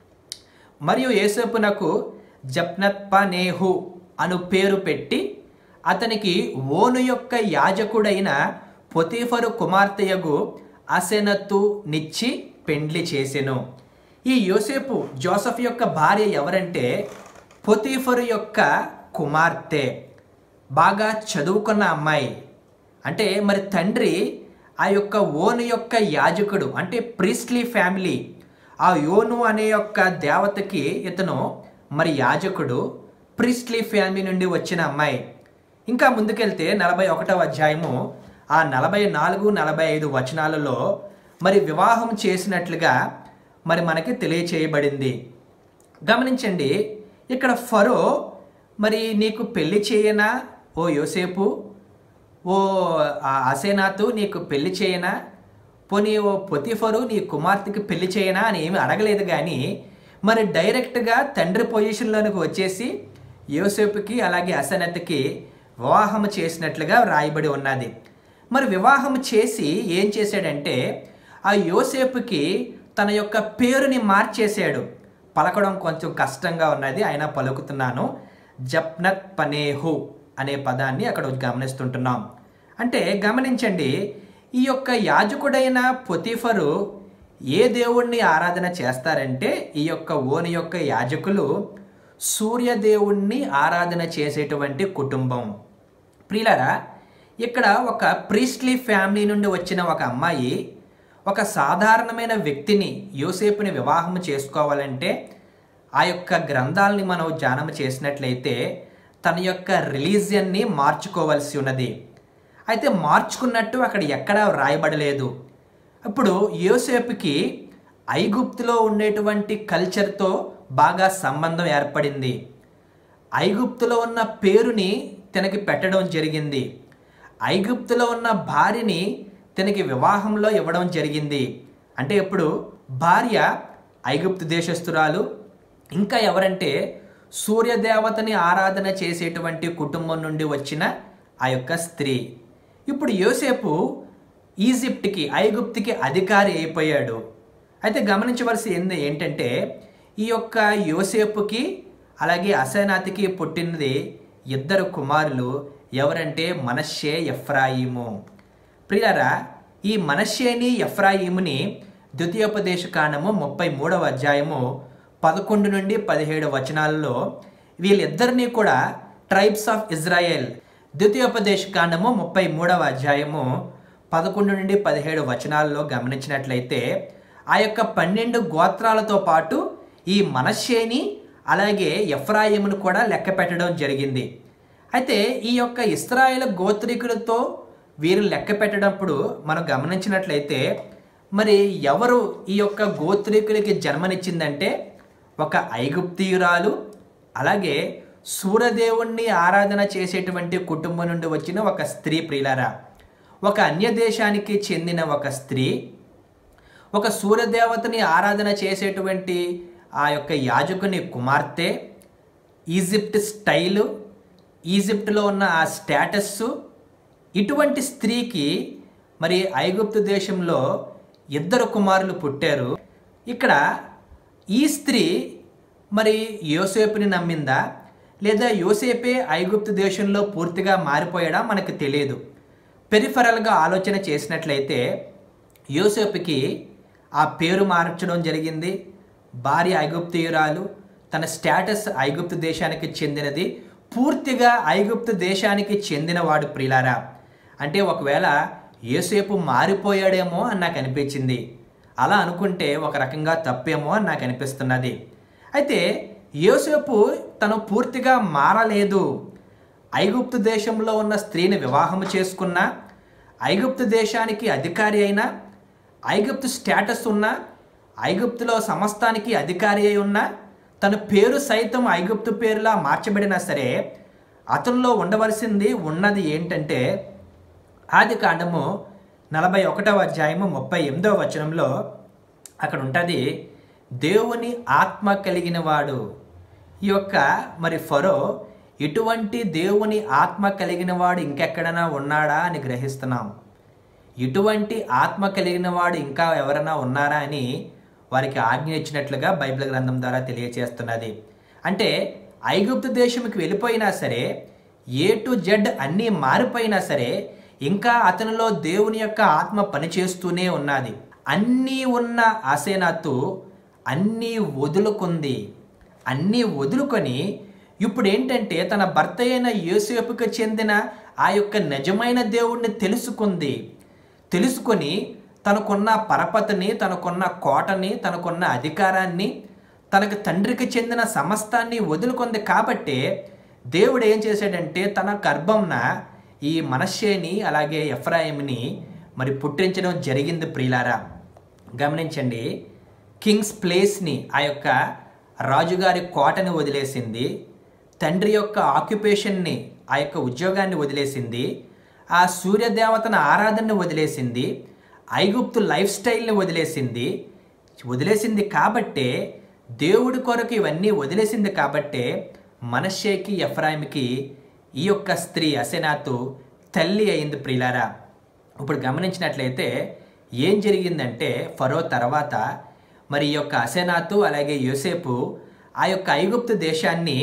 మరియు యేసపునకు జప్నత్పనేహు అను పేరు పెట్టి అతనికి ఓను యొక్క యాజకుడైన పొతీఫరు కుమార్తెయగు అసెనత్తు నిచ్చి పెండ్లి చేసెను ఈ యోసేపు జోసఫ్ యొక్క భార్య ఎవరంటే పొతీఫరు యొక్క కుమార్తె బాగా చదువుకున్న అమ్మాయి అంటే మరి తండ్రి ఆ యొక్క ఓను యొక్క యాజకుడు అంటే ప్రీస్ట్లీ ఫ్యామిలీ ఆ యోను అనే యొక్క దేవతకి ఇతను మరి యాజకుడు ప్రీస్ట్లీ ఫ్యామిలీ నుండి వచ్చిన అమ్మాయి ఇంకా ముందుకెళ్తే నలభై ఒకటవ అధ్యాయము ఆ నలభై నాలుగు నలభై ఐదు వచనాలలో మరి వివాహం చేసినట్లుగా మరి మనకి తెలియచేయబడింది గమనించండి ఇక్కడ ఫరో మరి నీకు పెళ్లి చేయనా ఓ యోసేపు ఓ ఆ అసేనాతు నీకు పెళ్లి చేయనా పోనీ ఓ పొతిఫరు నీ కుమార్తెకి పెళ్లి చేయనా అని ఏమీ అడగలేదు కానీ మరి డైరెక్ట్గా తండ్రి పొజిషన్లోనికి వచ్చేసి యోసేపుకి అలాగే అసనత్కి వివాహం చేసినట్లుగా రాయబడి ఉన్నది మరి వివాహం చేసి ఏం చేశాడంటే ఆ యోసేపుకి తన యొక్క పేరుని మార్చేశాడు పలకడం కొంచెం కష్టంగా ఉన్నది అయినా పలుకుతున్నాను జప్నత్ పనేహు అనే పదాన్ని అక్కడ గమనిస్తుంటున్నాం అంటే గమనించండి ఈ యొక్క యాజకుడైన పొతిఫరు ఏ దేవుణ్ణి ఆరాధన చేస్తారంటే ఈ యొక్క ఓని యొక్క యాజకులు సూర్యదేవుణ్ణి ఆరాధన చేసేటువంటి కుటుంబం ప్రియులరా ఇక్కడ ఒక ప్రీస్ట్లీ ఫ్యామిలీ నుండి వచ్చిన ఒక అమ్మాయి ఒక సాధారణమైన వ్యక్తిని యోసేపుని వివాహం చేసుకోవాలంటే ఆ యొక్క గ్రంథాలని మనం ధ్యానం చేసినట్లయితే తన యొక్క రిలీజియన్ని మార్చుకోవాల్సి ఉన్నది అయితే మార్చుకున్నట్టు అక్కడ ఎక్కడా వ్రాయబడలేదు ఇప్పుడు యోసేపుకి ఐగుప్తులో ఉండేటువంటి కల్చర్తో బాగా సంబంధం ఏర్పడింది ఐగుప్తులో ఉన్న పేరుని తనకి పెట్టడం జరిగింది ఐగుప్తులో ఉన్న భార్యని తనకి వివాహంలో ఇవ్వడం జరిగింది అంటే ఇప్పుడు భార్య ఐగుప్తు దేశస్తురాలు ఇంకా ఎవరంటే సూర్యదేవతని ఆరాధన చేసేటువంటి కుటుంబం నుండి వచ్చిన ఆ యొక్క స్త్రీ ఇప్పుడు యోసేపు ఈజిప్ట్కి ఐగుప్తుకి అధికారి అయిపోయాడు అయితే గమనించవలసి ఏంది ఏంటంటే ఈ యొక్క యోసేపుకి అలాగే అసనాతికి పుట్టినది ఇద్దరు కుమారులు ఎవరంటే మనషే ఎఫ్రాయిము ప్రియారా ఈ మనషేని ఎఫ్రాయిముని ద్వితీయోపదేశ కాండము ముప్పై మూడవ అధ్యాయము పదకొండు నుండి పదిహేడు వచనాలలో వీళ్ళిద్దరినీ కూడా ట్రైబ్స్ ఆఫ్ ఇజ్రాయెల్ ద్వితీయోపదేశ కాండము ముప్పై మూడవ అధ్యాయము పదకొండు నుండి పదిహేడు వచనాల్లో గమనించినట్లయితే ఆ యొక్క పన్నెండు గోత్రాలతో పాటు ఈ మనషేని అలాగే ఎఫ్రాయిమును కూడా లెక్క పెట్టడం జరిగింది అయితే ఈ యొక్క ఇస్రాయేల్ గోత్రికులతో వీరు లెక్క పెట్టినప్పుడు మనం గమనించినట్లయితే మరి ఎవరు ఈ యొక్క గోత్రికులకి జన్మనిచ్చిందంటే ఒక ఐగుప్తీయురాలు అలాగే సూర్యదేవుణ్ణి ఆరాధన చేసేటువంటి కుటుంబం నుండి వచ్చిన ఒక స్త్రీ ప్రియులారా ఒక అన్య దేశానికి చెందిన ఒక స్త్రీ ఒక సూర్యదేవతని ఆరాధన చేసేటువంటి ఆ యొక్క యాజకుని కుమార్తె ఈజిప్ట్ స్టైలు ఈజిప్ట్లో ఉన్న ఆ స్టేటస్సు ఇటువంటి స్త్రీకి మరి ఐగుప్తు దేశంలో ఇద్దరు కుమారులు పుట్టారు ఇక్కడ ఈ స్త్రీ మరి యోసేపుని నమ్మిందా లేదా యోసేపే ఐగుప్తు దేశంలో పూర్తిగా మారిపోయాడా మనకు తెలియదు పెరిఫరల్గా ఆలోచన చేసినట్లయితే యోసేపుకి ఆ పేరు మార్చడం జరిగింది భార్య ఐగుప్తియురాలు తన స్టేటస్ ఐగుప్తు దేశానికి చెందినది పూర్తిగా ఐగుప్తు దేశానికి చెందినవాడు ప్రిలారా అంటే ఒకవేళ యోసేపు మారిపోయాడేమో అని నాకు అనిపించింది అలా అనుకుంటే ఒక రకంగా తప్పేమో అని నాకు అనిపిస్తున్నది అయితే యోసేపు తను పూర్తిగా మారలేదు ఐగుప్తు దేశంలో ఉన్న స్త్రీని వివాహం చేసుకున్న ఐగుప్తు దేశానికి అధికారి అయిన ఐగుప్తు స్టేటస్ ఉన్న ఐగుప్తులో సమస్తానికి అధికారి అయి ఉన్న తన పేరు సైతం ఐగుప్తు పేరులా మార్చబడినా సరే అతనిలో ఉండవలసింది ఉన్నది ఏంటంటే ఆది కాండము నలభై ఒకటవ అధ్యాయము ముప్పై ఎనిమిదవ వచనంలో అక్కడ ఉంటుంది దేవుని ఆత్మ కలిగిన వాడు ఈ యొక్క మరి ఫరో ఇటువంటి దేవుని ఆత్మ కలిగిన వాడు ఇంకెక్కడైనా ఉన్నాడా అని గ్రహిస్తున్నాం ఇటువంటి ఆత్మ కలిగిన వాడు ఇంకా ఎవరైనా ఉన్నారా అని వారికి ఆజ్ఞ ఇచ్చినట్లుగా బైబిల్ గ్రంథం ద్వారా తెలియచేస్తున్నది అంటే ఐగుప్తు దేశంకి వెళ్ళిపోయినా సరే ఏ టు జెడ్ అన్నీ మారిపోయినా సరే ఇంకా అతనిలో దేవుని యొక్క ఆత్మ పనిచేస్తూనే ఉన్నది అన్నీ ఉన్న ఆసేనాతు అన్నీ వదులుకుంది అన్నీ వదులుకొని ఇప్పుడు ఏంటంటే తన భర్త అయిన యోసేపుకు చెందిన ఆ యొక్క నిజమైన దేవుణ్ణి తెలుసుకుంది తెలుసుకొని తనకున్న పరపతిని తనకున్న కోటని తనకున్న అధికారాన్ని తనకు తండ్రికి చెందిన సమస్తాన్ని వదులుకుంది కాబట్టే దేవుడు ఏం చేశాడంటే తన గర్భంన ఈ మనషేని అలాగే ఎఫ్రాయిమ్ని మరి పుట్టించడం జరిగింది ప్రియులారా గమనించండి కింగ్స్ ప్లేస్ని ఆ యొక్క రాజుగారి కోటని వదిలేసింది తండ్రి యొక్క ఆక్యుపేషన్ని ఆ యొక్క ఉద్యోగాన్ని వదిలేసింది ఆ సూర్యదేవతన ఆరాధనని వదిలేసింది ఐగుప్తు లైఫ్ స్టైల్ని వదిలేసింది వదిలేసింది కాబట్టే దేవుడి కొరకు ఇవన్నీ వదిలేసింది కాబట్టే మనషేకి ఎఫ్రాయిమ్కి ఈ యొక్క స్త్రీ అసెనాతు తల్లి అయింది ప్రిలారా ఇప్పుడు గమనించినట్లయితే ఏం జరిగిందంటే ఫరో తర్వాత మరి ఈ యొక్క అసెనాతు అలాగే యోసేపు ఆ యొక్క ఐగుప్తు దేశాన్ని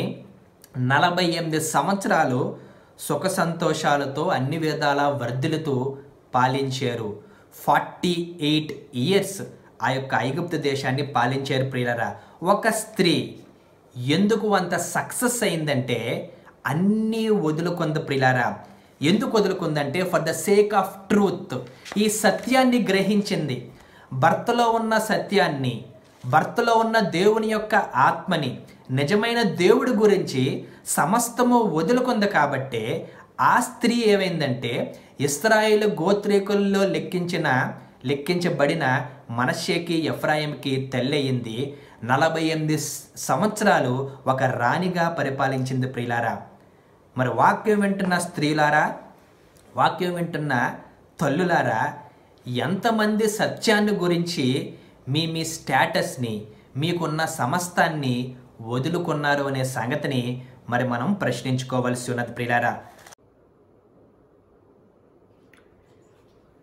నలభై ఎనిమిది సంవత్సరాలు సుఖ సంతోషాలతో అన్ని విధాల వర్ధిల్లుతూ పాలించారు ఫార్టీ ఎయిట్ ఇయర్స్ ఆ యొక్క ఐగుప్తు దేశాన్ని పాలించారు ప్రియులరా ఒక స్త్రీ ఎందుకు అంత సక్సెస్ అయిందంటే అన్నీ వదులుకుంది ప్రియులారా ఎందుకు వదులుకుందంటే for the sake of truth ఈ సత్యాన్ని గ్రహించింది భర్తలో ఉన్న సత్యాన్ని భర్తలో ఉన్న దేవుని యొక్క ఆత్మని నిజమైన దేవుడి గురించి సమస్తము వదులుకుంది కాబట్టే ఆ స్త్రీ ఏమైందంటే ఇస్రాయేల్ గోత్రీకుల్లో లెక్కించిన లెక్కించబడిన మనషేకి ఎఫ్రాయింకి తెల్లయింది నలభై ఎనిమిది సంవత్సరాలు ఒక రాణిగా పరిపాలించింది ప్రియులారా మరి వాక్యం వింటున్న స్త్రీలారా వాక్యం వింటున్న తల్లులారా ఎంతమంది సత్యాన్ని గురించి మీ మీ స్టేటస్ని మీకున్న సమస్తాన్ని వదులుకున్నారు అనే సంగతిని మరి మనం ప్రశ్నించుకోవాల్సి ఉన్నది ప్రియులారా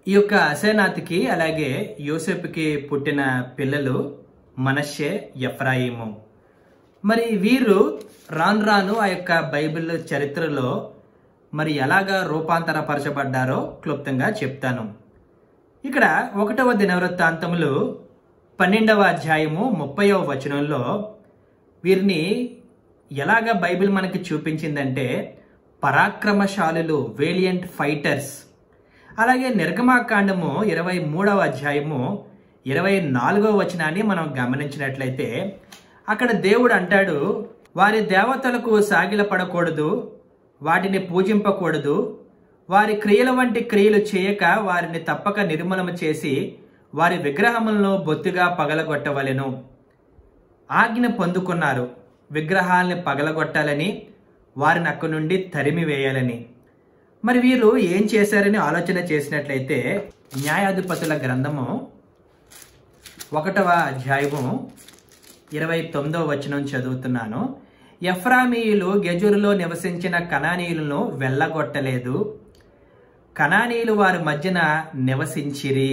ఈ యొక్క అసేనాథ్కి అలాగే యోసెఫ్కి పుట్టిన పిల్లలు మనషే ఎఫ్రాయిము మరి వీరు రాను రాను ఆ యొక్క బైబిల్ చరిత్రలో మరి ఎలాగా రూపాంతరపరచబడ్డారో క్లుప్తంగా చెప్తాను ఇక్కడ ఒకటవ దినవృత్తాంతములు పన్నెండవ అధ్యాయము ముప్పైవ వచనంలో వీరిని ఎలాగ బైబిల్ మనకి చూపించిందంటే పరాక్రమశాలులు వేలియంట్ ఫైటర్స్ అలాగే నిర్గమాకాండము ఇరవై మూడవ అధ్యాయము ఇరవై నాలుగవ వచనాన్ని మనం గమనించినట్లయితే అక్కడ దేవుడు అంటాడు వారి దేవతలకు సాగిలపడకూడదు వాటిని పూజింపకూడదు వారి క్రియల వంటి క్రియలు చేయక వారిని తప్పక నిర్మూలన చేసి వారి విగ్రహములను బొత్తిగా పగలగొట్టవలెను ఆజ్ఞ పొందుకున్నారు విగ్రహాల్ని పగలగొట్టాలని వారిని అక్కడి నుండి తరిమి వేయాలని మరి వీరు ఏం చేశారని ఆలోచన చేసినట్లయితే న్యాయాధిపతుల గ్రంథము ఒకటవ అధ్యాయము ఇరవై తొమ్మిదవ వచనం చదువుతున్నాను ఎఫ్రామీయులు గెజురులో నివసించిన కణానీయులను వెళ్ళగొట్టలేదు కణానీయులు వారి మధ్యన నివసించిరి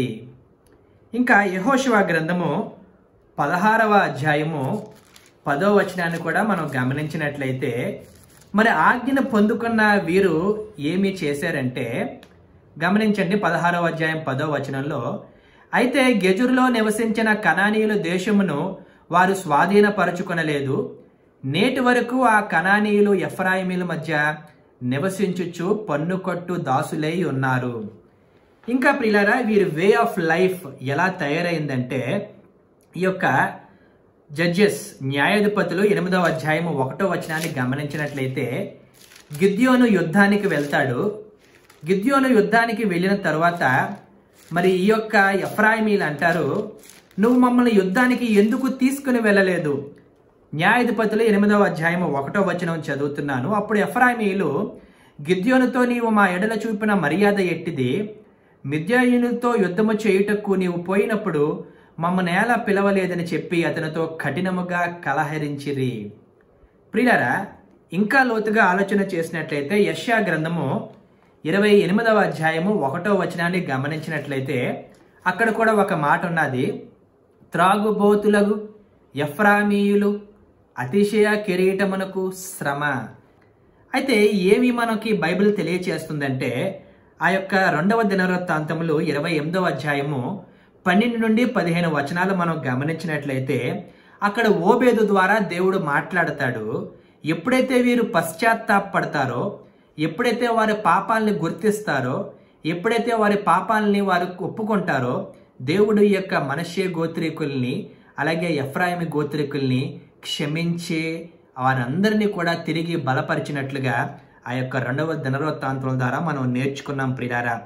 ఇంకా యహోశివ గ్రంథము పదహారవ అధ్యాయము పదో వచనాన్ని కూడా మనం గమనించినట్లయితే మరి ఆజ్ఞను పొందుకున్న వీరు ఏమి చేశారంటే గమనించండి పదహారవ అధ్యాయం పదో వచనంలో అయితే గెజురులో నివసించిన కణానీయుల దేశమును వారు స్వాధీనపరచుకొనలేదు నేటి వరకు ఆ కణానీయులు ఎఫ్రాయిమీల మధ్య నివసించుచు పన్నుకొట్టు దాసులై ఉన్నారు ఇంకా ప్రియులారా వీరి వే ఆఫ్ లైఫ్ ఎలా తయారైందంటే ఈ యొక్క జడ్జెస్ న్యాయాధిపతులు ఎనిమిదవ అధ్యాయము ఒకటో వచనాన్ని గమనించినట్లయితే గిద్యోను యుద్ధానికి వెళ్తాడు గిద్యోను యుద్ధానికి వెళ్ళిన తర్వాత మరి ఈ యొక్క ఎఫ్రాయిమీలు అంటారు నువ్వు మమ్మల్ని యుద్ధానికి ఎందుకు తీసుకుని వెళ్ళలేదు న్యాయాధిపతులు ఎనిమిదవ అధ్యాయము ఒకటో వచనం చదువుతున్నాను అప్పుడు ఎఫ్రాయిమీలు గిద్యోనుతో నీవు మా ఎడల చూపిన మర్యాద ఎట్టిది మిద్యాయునితో యుద్ధము చేయుటకు నీవు పోయినప్పుడు మమ్మల్ని ఎలా పిలవలేదని చెప్పి అతనితో కఠినముగా కలహరించిరి ప్రియులారా ఇంకా లోతుగా ఆలోచన చేసినట్లయితే యష్యా గ్రంథము ఇరవై ఎనిమిదవ అధ్యాయము ఒకటో వచనాన్ని గమనించినట్లయితే అక్కడ కూడా ఒక మాట ఉన్నది త్రాగుబోతులకు ఎఫ్రామీయులు అతిశయ కిరీటమునకు శ్రమ అయితే ఏమి మనకి బైబిల్ తెలియచేస్తుందంటే ఆ యొక్క రెండవ దినవృత్తాంతములు ఇరవై ఎనిమిదవ అధ్యాయము పన్నెండు నుండి పదిహేను వచనాలు మనం గమనించినట్లయితే అక్కడ ఓబేదు ద్వారా దేవుడు మాట్లాడతాడు ఎప్పుడైతే వీరు పశ్చాత్తాపడతారో ఎప్పుడైతే వారి పాపాలని గుర్తిస్తారో ఎప్పుడైతే వారి పాపాలని వారు ఒప్పుకుంటారో దేవుడు ఈ యొక్క మనషే గోత్రీకుల్ని అలాగే ఎఫ్రాయిమి గోత్రీకుల్ని క్షమించే వారందరినీ కూడా తిరిగి బలపరిచినట్లుగా ఆ యొక్క రెండవ దినవృత్తాంతం ద్వారా మనం నేర్చుకున్నాం ప్రియారా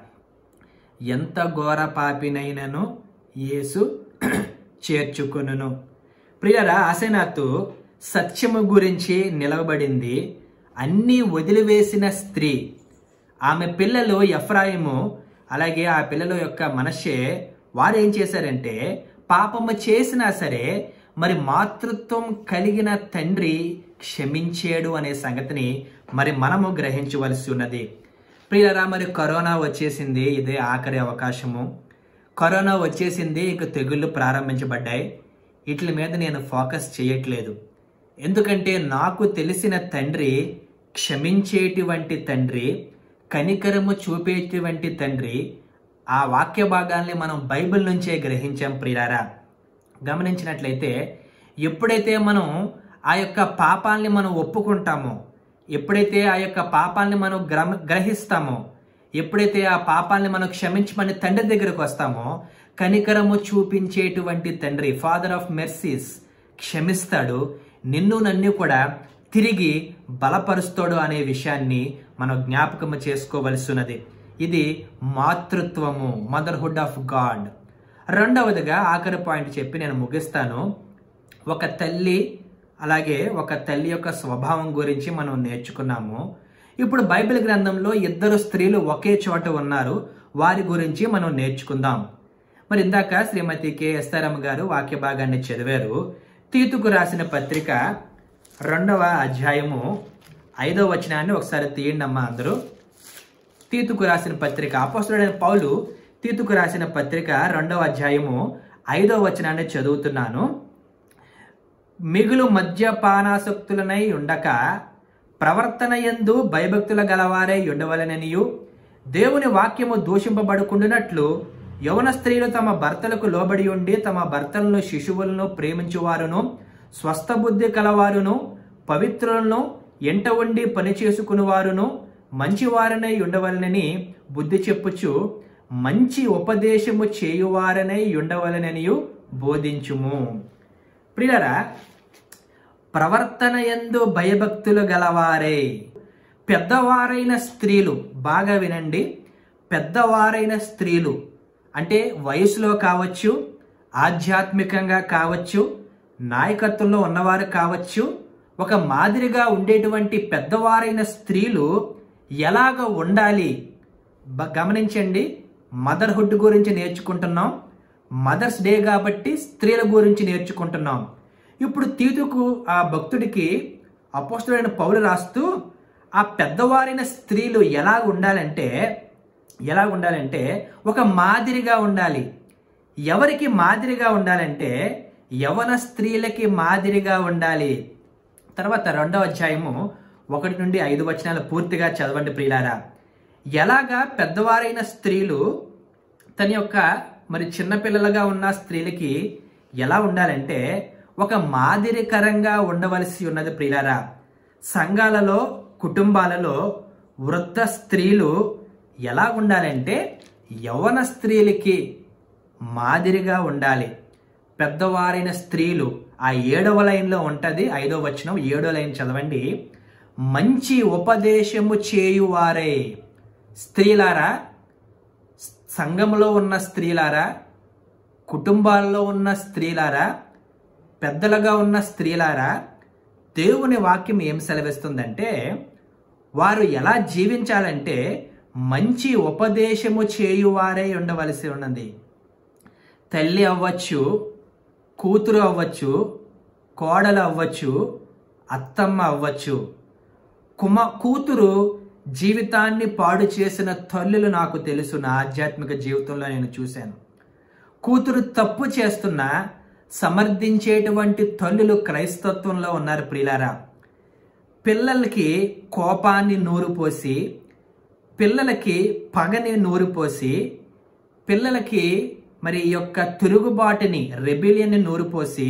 ఎంత ఘోర పాపినైనను యేసు చేర్చుకొనును ప్రియరా ఆసనాతు సత్యము గురించి నిలవబడింది అన్నీ వదిలివేసిన స్త్రీ ఆమె పిల్లలు ఎఫ్రాయిము అలాగే ఆ పిల్లల యొక్క మనషే వారు ఏం చేశారంటే పాపము చేసినా సరే మరి మాతృత్వం కలిగిన తండ్రి క్షమించాడు అనే సంగతిని మరి మనము గ్రహించవలసి ఉన్నది ప్రియులరా మరి కరోనా వచ్చేసింది ఇదే ఆఖరి అవకాశము కరోనా వచ్చేసింది ఇక తెగుళ్ళు ప్రారంభించబడ్డాయి వీటి మీద నేను ఫోకస్ చేయట్లేదు ఎందుకంటే నాకు తెలిసిన తండ్రి క్షమించేటువంటి తండ్రి కనికరము చూపేటువంటి తండ్రి ఆ వాక్య భాగాల్ని మనం బైబిల్ నుంచే గ్రహించాం ప్రియారా గమనించినట్లయితే ఎప్పుడైతే మనం ఆ యొక్క పాపాల్ని మనం ఒప్పుకుంటామో ఎప్పుడైతే ఆ యొక్క పాపాల్ని మనం గ్రమ గ్రహిస్తామో ఎప్పుడైతే ఆ పాపాల్ని మనం క్షమించమని తండ్రి దగ్గరకు వస్తామో కనికరము చూపించేటువంటి తండ్రి ఫాదర్ ఆఫ్ మెర్సీస్ క్షమిస్తాడు నిన్ను నన్ను కూడా తిరిగి బలపరుస్తాడు అనే విషయాన్ని మనం జ్ఞాపకము చేసుకోవలసి ఉన్నది ఇది మాతృత్వము మదర్హుడ్ ఆఫ్ గాడ్ రెండవదిగా ఆఖరి పాయింట్ చెప్పి నేను ముగిస్తాను ఒక తల్లి అలాగే ఒక తల్లి యొక్క స్వభావం గురించి మనం నేర్చుకున్నాము ఇప్పుడు బైబిల్ గ్రంథంలో ఇద్దరు స్త్రీలు ఒకే చోట ఉన్నారు వారి గురించి మనం నేర్చుకుందాం మరి ఇందాక శ్రీమతి కె ఎస్తారమ్మ గారు వాక్య భాగాన్ని చదివారు తీతుకు రాసిన పత్రిక రెండవ అధ్యాయము ఐదవ వచనాన్ని ఒకసారి తీయండి అమ్మా అందరూ తీతుకు రాసిన పత్రిక అపోస్తుడైన పౌలు తీతుకు రాసిన పత్రిక రెండవ అధ్యాయము ఐదవ వచనాన్ని చదువుతున్నాను మిగులు మద్యపానాసక్తులనై ఉండక ప్రవర్తన యందు భయభక్తుల గలవారై ఉండవలననియు దేవుని వాక్యము దూషింపబడుకుండునట్లు యవన స్త్రీలు తమ భర్తలకు లోబడి ఉండి తమ భర్తలను శిశువులను ప్రేమించువారును స్వస్థ బుద్ధి కలవారును పవిత్రులను ఎంట ఉండి పని చేసుకునివారును మంచివారనై ఉండవలనని బుద్ధి చెప్పుచు మంచి ఉపదేశము చేయువారనై ఉండవలననియు బోధించుము ప్రియులరా ప్రవర్తన ఎందు భయభక్తులు గలవారే పెద్దవారైన స్త్రీలు బాగా వినండి పెద్దవారైన స్త్రీలు అంటే వయసులో కావచ్చు ఆధ్యాత్మికంగా కావచ్చు నాయకత్వంలో ఉన్నవారు కావచ్చు ఒక మాదిరిగా ఉండేటువంటి పెద్దవారైన స్త్రీలు ఎలాగ ఉండాలి బ- గమనించండి మదర్హుడ్ గురించి నేర్చుకుంటున్నాం మదర్స్ డే కాబట్టి స్త్రీల గురించి నేర్చుకుంటున్నాం ఇప్పుడు తీతుకు ఆ భక్తుడికి అపోస్తుడైన పౌలు రాస్తూ ఆ పెద్దవారైన స్త్రీలు ఎలా ఉండాలంటే ఎలా ఉండాలంటే ఒక మాదిరిగా ఉండాలి ఎవరికి మాదిరిగా ఉండాలంటే యవన స్త్రీలకి మాదిరిగా ఉండాలి తర్వాత రెండవ అధ్యాయము ఒకటి నుండి ఐదు వచనాలు పూర్తిగా చదవండి ప్రియులారా ఎలాగా పెద్దవారైన స్త్రీలు తన యొక్క మరి చిన్నపిల్లలుగా ఉన్న స్త్రీలకి ఎలా ఉండాలంటే ఒక మాదిరికరంగా ఉండవలసి ఉన్నది ప్రియులారా సంఘాలలో కుటుంబాలలో వృద్ధ స్త్రీలు ఎలా ఉండాలంటే యవన స్త్రీలకి మాదిరిగా ఉండాలి పెద్దవారైన స్త్రీలు ఆ ఏడవ లైన్లో ఉంటది ఐదో వచనం ఏడో లైన్ చదవండి మంచి ఉపదేశము చేయువారే స్త్రీలారా సంఘంలో ఉన్న స్త్రీలారా కుటుంబాల్లో ఉన్న స్త్రీలారా పెద్దలుగా ఉన్న స్త్రీలారా దేవుని వాక్యం ఏం సెలవిస్తుందంటే వారు ఎలా జీవించాలంటే మంచి ఉపదేశము చేయువారే ఉండవలసి ఉన్నది తల్లి అవ్వచ్చు కూతురు అవ్వచ్చు కోడలు అవ్వచ్చు అత్తమ్మ అవ్వచ్చు కుమ కూతురు జీవితాన్ని పాడు చేసిన తల్లులు నాకు తెలుసు నా ఆధ్యాత్మిక జీవితంలో నేను చూశాను కూతురు తప్పు చేస్తున్నా సమర్థించేటువంటి తల్లులు క్రైస్తత్వంలో ఉన్నారు ప్రియులారా పిల్లలకి కోపాన్ని నూరు పోసి పిల్లలకి పగని నూరు పోసి పిల్లలకి మరి ఈ యొక్క తిరుగుబాటుని రెబిలియన్ని నూరు పోసి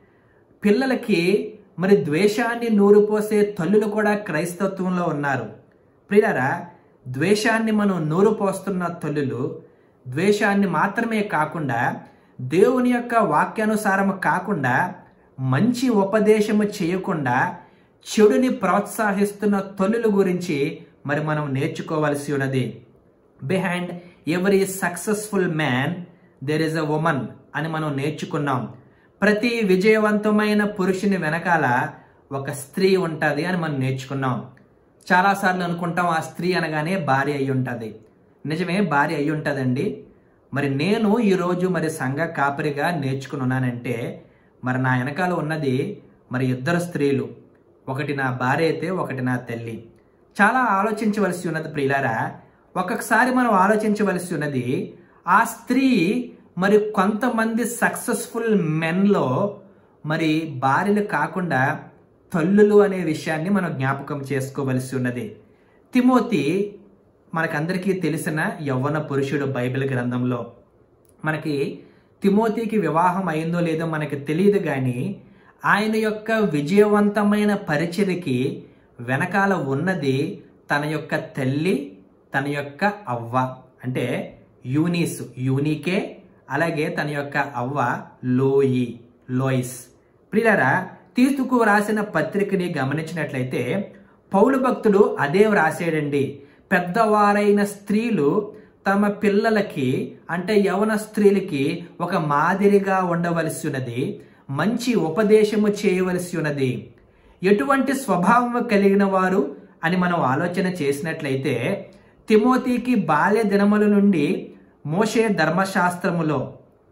పిల్లలకి మరి ద్వేషాన్ని నూరు పోసే తల్లులు కూడా క్రైస్తత్వంలో ఉన్నారు ప్రియారా ద్వేషాన్ని మనం నూరు పోస్తున్న తల్లులు ద్వేషాన్ని మాత్రమే కాకుండా దేవుని యొక్క వాక్యానుసారము కాకుండా మంచి ఉపదేశము చేయకుండా చెడుని ప్రోత్సహిస్తున్న తల్లుల గురించి మరి మనం నేర్చుకోవాల్సి ఉన్నది behind every successful man there is a woman అని మనం నేర్చుకున్నాం ప్రతి విజయవంతమైన పురుషుని వెనకాల ఒక స్త్రీ ఉంటుంది అని మనం నేర్చుకున్నాం చాలాసార్లు అనుకుంటాం ఆ స్త్రీ అనగానే భార్య అయి ఉంటుంది నిజమే భార్య అయి ఉంటుందండి మరి నేను ఈరోజు మరి సంఘ కాపరిగా నేర్చుకుని ఉన్నానంటే మరి నా వెనకాల ఉన్నది మరి ఇద్దరు స్త్రీలు ఒకటి నా భార్య అయితే ఒకటి నా తల్లి చాలా ఆలోచించవలసి ఉన్నది ప్రియులారా ఒక్కొక్కసారి మనం ఆలోచించవలసి ఉన్నది ఆ స్త్రీ మరి కొంతమంది సక్సెస్ఫుల్ మెన్లో మరి భార్యలు కాకుండా తల్లులు అనే విషయాన్ని మనం జ్ఞాపకం చేసుకోవలసి ఉన్నది తిమోతి మనకందరికీ తెలిసిన యవ్వన పురుషుడు బైబిల్ గ్రంథంలో మనకి తిమోతికి వివాహం అయిందో లేదో మనకి తెలియదు కానీ ఆయన యొక్క విజయవంతమైన పరిచయకి వెనకాల ఉన్నది తన యొక్క తల్లి తన యొక్క అవ్వ అంటే యూనిస్ యూనికే అలాగే తన యొక్క అవ్వ లోయి లోయిస్ ప్రియులరా తీతుకు రాసిన పత్రికని గమనించినట్లయితే పౌలు భక్తుడు అదే వ్రాసాడండి పెద్దవారైన స్త్రీలు తమ పిల్లలకి అంటే యవన స్త్రీలకి ఒక మాదిరిగా ఉండవలసి ఉన్నది మంచి ఉపదేశము చేయవలసి ఉన్నది ఎటువంటి స్వభావం కలిగిన వారు అని మనం ఆలోచన చేసినట్లయితే తిమోతికి బాల్య దినముల నుండి మోషే ధర్మశాస్త్రములో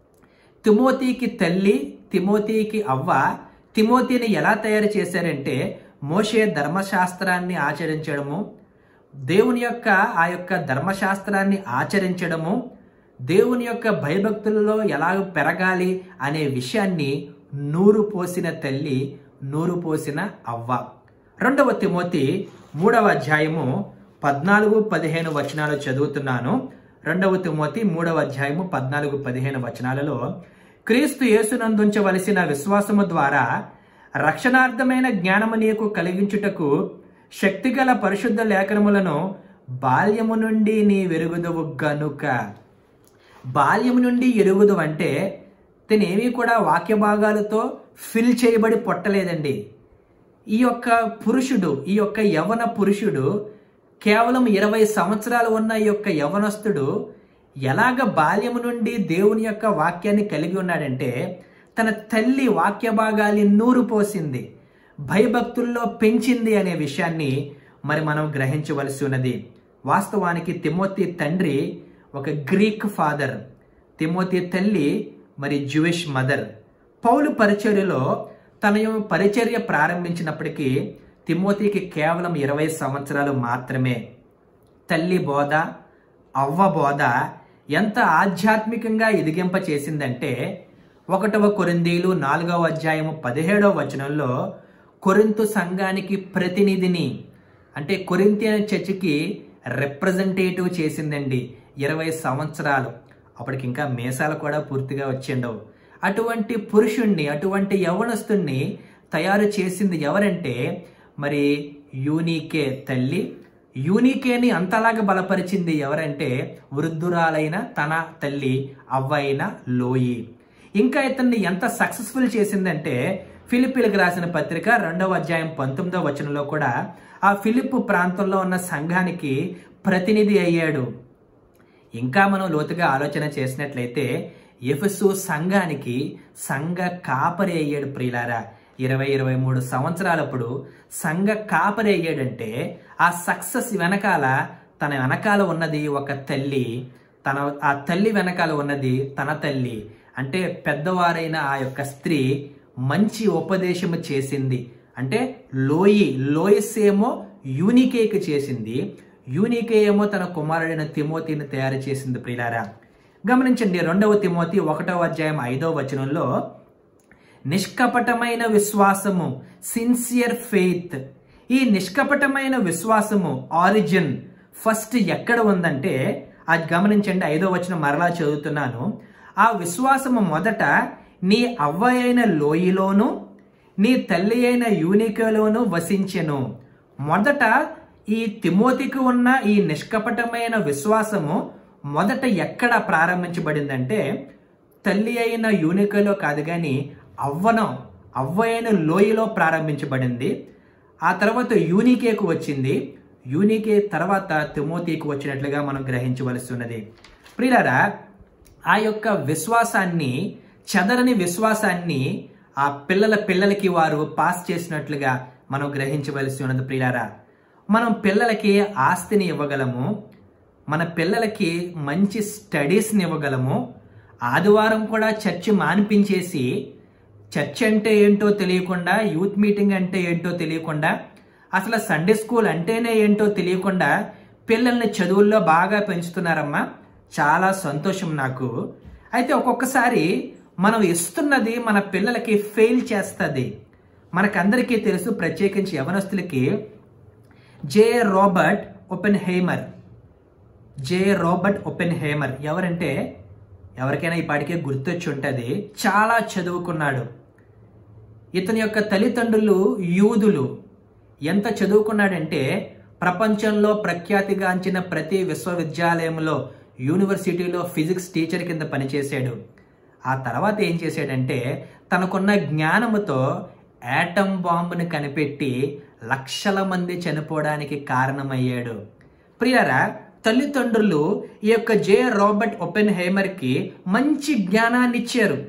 తిమోతికి తల్లి తిమోతికి అవ్వ తిమోతిని ఎలా తయారు చేశారంటే మోషే ధర్మశాస్త్రాన్ని ఆచరించడము దేవుని యొక్క ఆ యొక్క ధర్మశాస్త్రాన్ని ఆచరించడము దేవుని యొక్క భయభక్తులలో ఎలా పెరగాలి అనే విషయాన్ని నూరు పోసిన తల్లి నూరు పోసిన అవ్వ రెండవ తిమోతి మూడవ అధ్యాయము పద్నాలుగు పదిహేను వచనాలు చదువుతున్నాను రెండవ తిమోతి మూడవ అధ్యాయము పద్నాలుగు పదిహేను వచనాలలో క్రీస్తు యేసునందుంచవలసిన విశ్వాసము ద్వారా రక్షణార్థమైన జ్ఞానము నీకు కలిగించుటకు శక్తిగల పరిశుద్ధ లేఖనములను బాల్యము నుండి నీ వెరుగుదువు గనుక బాల్యము నుండి ఎరుగుదు అంటే తినేమి కూడా వాక్య భాగాలతో ఫిల్ చేయబడి పొట్టలేదండి ఈ యొక్క పురుషుడు ఈ యొక్క యవన పురుషుడు కేవలం ఇరవై సంవత్సరాలు ఉన్న ఈ యొక్క యవనస్తుడు ఎలాగ బాల్యము నుండి దేవుని యొక్క వాక్యాన్ని కలిగి ఉన్నాడంటే తన తల్లి వాక్య భాగాల్ని నూరు పోసింది భయభక్తుల్లో పెంచింది అనే విషయాన్ని మరి మనం గ్రహించవలసి ఉన్నది వాస్తవానికి తిమోతి తండ్రి ఒక గ్రీక్ ఫాదర్ తిమోతి తల్లి మరి జూయిష్ మదర్ పౌలు పరిచర్యలో తన యొక్క పరిచర్య ప్రారంభించినప్పటికీ తిమోతికి కేవలం ఇరవై సంవత్సరాలు మాత్రమే తల్లి బోధ అవ్వ బోధ ఎంత ఆధ్యాత్మికంగా ఎదిగింప చేసిందంటే ఒకటవ కొరిందీలు నాలుగవ అధ్యాయము పదిహేడవ వచనంలో కొరింతు సంఘానికి ప్రతినిధిని అంటే కొరింతియన్ చర్చికి రిప్రజెంటేటివ్ చేసిందండి ఇరవై సంవత్సరాలు అప్పటికి ఇంకా మీసాలు కూడా పూర్తిగా వచ్చిండవు అటువంటి పురుషుణ్ణి అటువంటి యవనస్తుణ్ణి తయారు చేసింది ఎవరంటే మరి యూనికే తల్లి యూనికేని అంతలాగా బలపరిచింది ఎవరంటే వృద్ధురాలైన తన తల్లి అవ్వైన లోయి ఇంకా ఇతన్ని ఎంత సక్సెస్ఫుల్ చేసిందంటే ఫిలిపిలకు రాసిన పత్రిక రెండవ అధ్యాయం పంతొమ్మిదవ వచనంలో కూడా ఆ ఫిలిప్ ప్రాంతంలో ఉన్న సంఘానికి ప్రతినిధి అయ్యాడు ఇంకా మనం లోతుగా ఆలోచన చేసినట్లయితే ఎఫెసు సంఘానికి సంఘ కాపరి అయ్యాడు ప్రియులారా ఇరవై ఇరవై మూడు సంవత్సరాలప్పుడు సంఘ కాపరి అయ్యాడంటే ఆ సక్సెస్ వెనకాల తన వెనకాల ఉన్నది ఒక తల్లి తన ఆ తల్లి వెనకాల ఉన్నది తన తల్లి అంటే పెద్దవారైన ఆ యొక్క స్త్రీ మంచి ఉపదేశము చేసింది అంటే లోయి లోయస్ ఏమో యూనికేకి చేసింది యూనికే ఏమో తన కుమారుడైన తిమోతిని తయారు చేసింది ప్రియులారా గమనించండి రెండవ తిమోతి ఒకటవ అధ్యాయం ఐదవ వచనంలో నిష్కపటమైన విశ్వాసము సిన్సియర్ ఫెయిత్ ఈ నిష్కపటమైన విశ్వాసము ఆరిజిన్ ఫస్ట్ ఎక్కడ ఉందంటే అది గమనించండి ఐదో వచనం మరలా చదువుతున్నాను ఆ విశ్వాసము మొదట నీ అవ్వ అయిన లోయలోను నీ తల్లి అయిన యూనికలోను వసించెను మొదట ఈ తిమోతికి ఉన్న ఈ నిష్కపటమైన విశ్వాసము మొదట ఎక్కడ ప్రారంభించబడిందంటే తల్లి అయిన యూనికలో కాదు కానీ అవ్వనం అవ్వ అయిన లోయలో ప్రారంభించబడింది ఆ తర్వాత యూనికేకు వచ్చింది యూనికే తర్వాత తిమోతికి వచ్చినట్లుగా మనం గ్రహించవలసి ఉన్నది ప్రియులారా ఆ యొక్క విశ్వాసాన్ని చెదరని విశ్వాసాన్ని ఆ పిల్లల పిల్లలకి వారు పాస్ చేసినట్లుగా మనం గ్రహించవలసి ఉన్నది ప్రియులారా మనం పిల్లలకి ఆస్తిని ఇవ్వగలము మన పిల్లలకి మంచి స్టడీస్ని ఇవ్వగలము ఆదివారం కూడా చర్చి మానిపించేసి చర్చ్ అంటే ఏంటో తెలియకుండా యూత్ మీటింగ్ అంటే ఏంటో తెలియకుండా అసలు సండే స్కూల్ అంటేనే ఏంటో తెలియకుండా పిల్లల్ని చదువుల్లో బాగా పెంచుతున్నారమ్మా చాలా సంతోషం నాకు అయితే ఒక్కొక్కసారి మనం ఇస్తున్నది మన పిల్లలకి ఫెయిల్ చేస్తుంది మనకందరికీ తెలుసు ప్రత్యేకించి యవనస్తులకి J Robert Oppenheimer J Robert Oppenheimer ఎవరంటే ఎవరికైనా ఈ పాటికే గుర్తొచ్చి ఉంటుంది చాలా చదువుకున్నాడు ఇతని యొక్క తల్లిదండ్రులు యూదులు ఎంత చదువుకున్నాడంటే ప్రపంచంలో ప్రఖ్యాతిగాంచిన ప్రతి విశ్వవిద్యాలయంలో యూనివర్సిటీలో ఫిజిక్స్ టీచర్ కింద పనిచేశాడు ఆ తర్వాత ఏం చేశాడంటే తనకున్న జ్ఞానముతో యాటమ్ బాంబుని కనిపెట్టి లక్షల మంది చనిపోవడానికి కారణమయ్యాడు ప్రియరా తల్లిదండ్రులు ఈ యొక్క జే రాబర్ట్ ఓపెన్ హేమర్కి మంచి జ్ఞానాన్ని ఇచ్చారు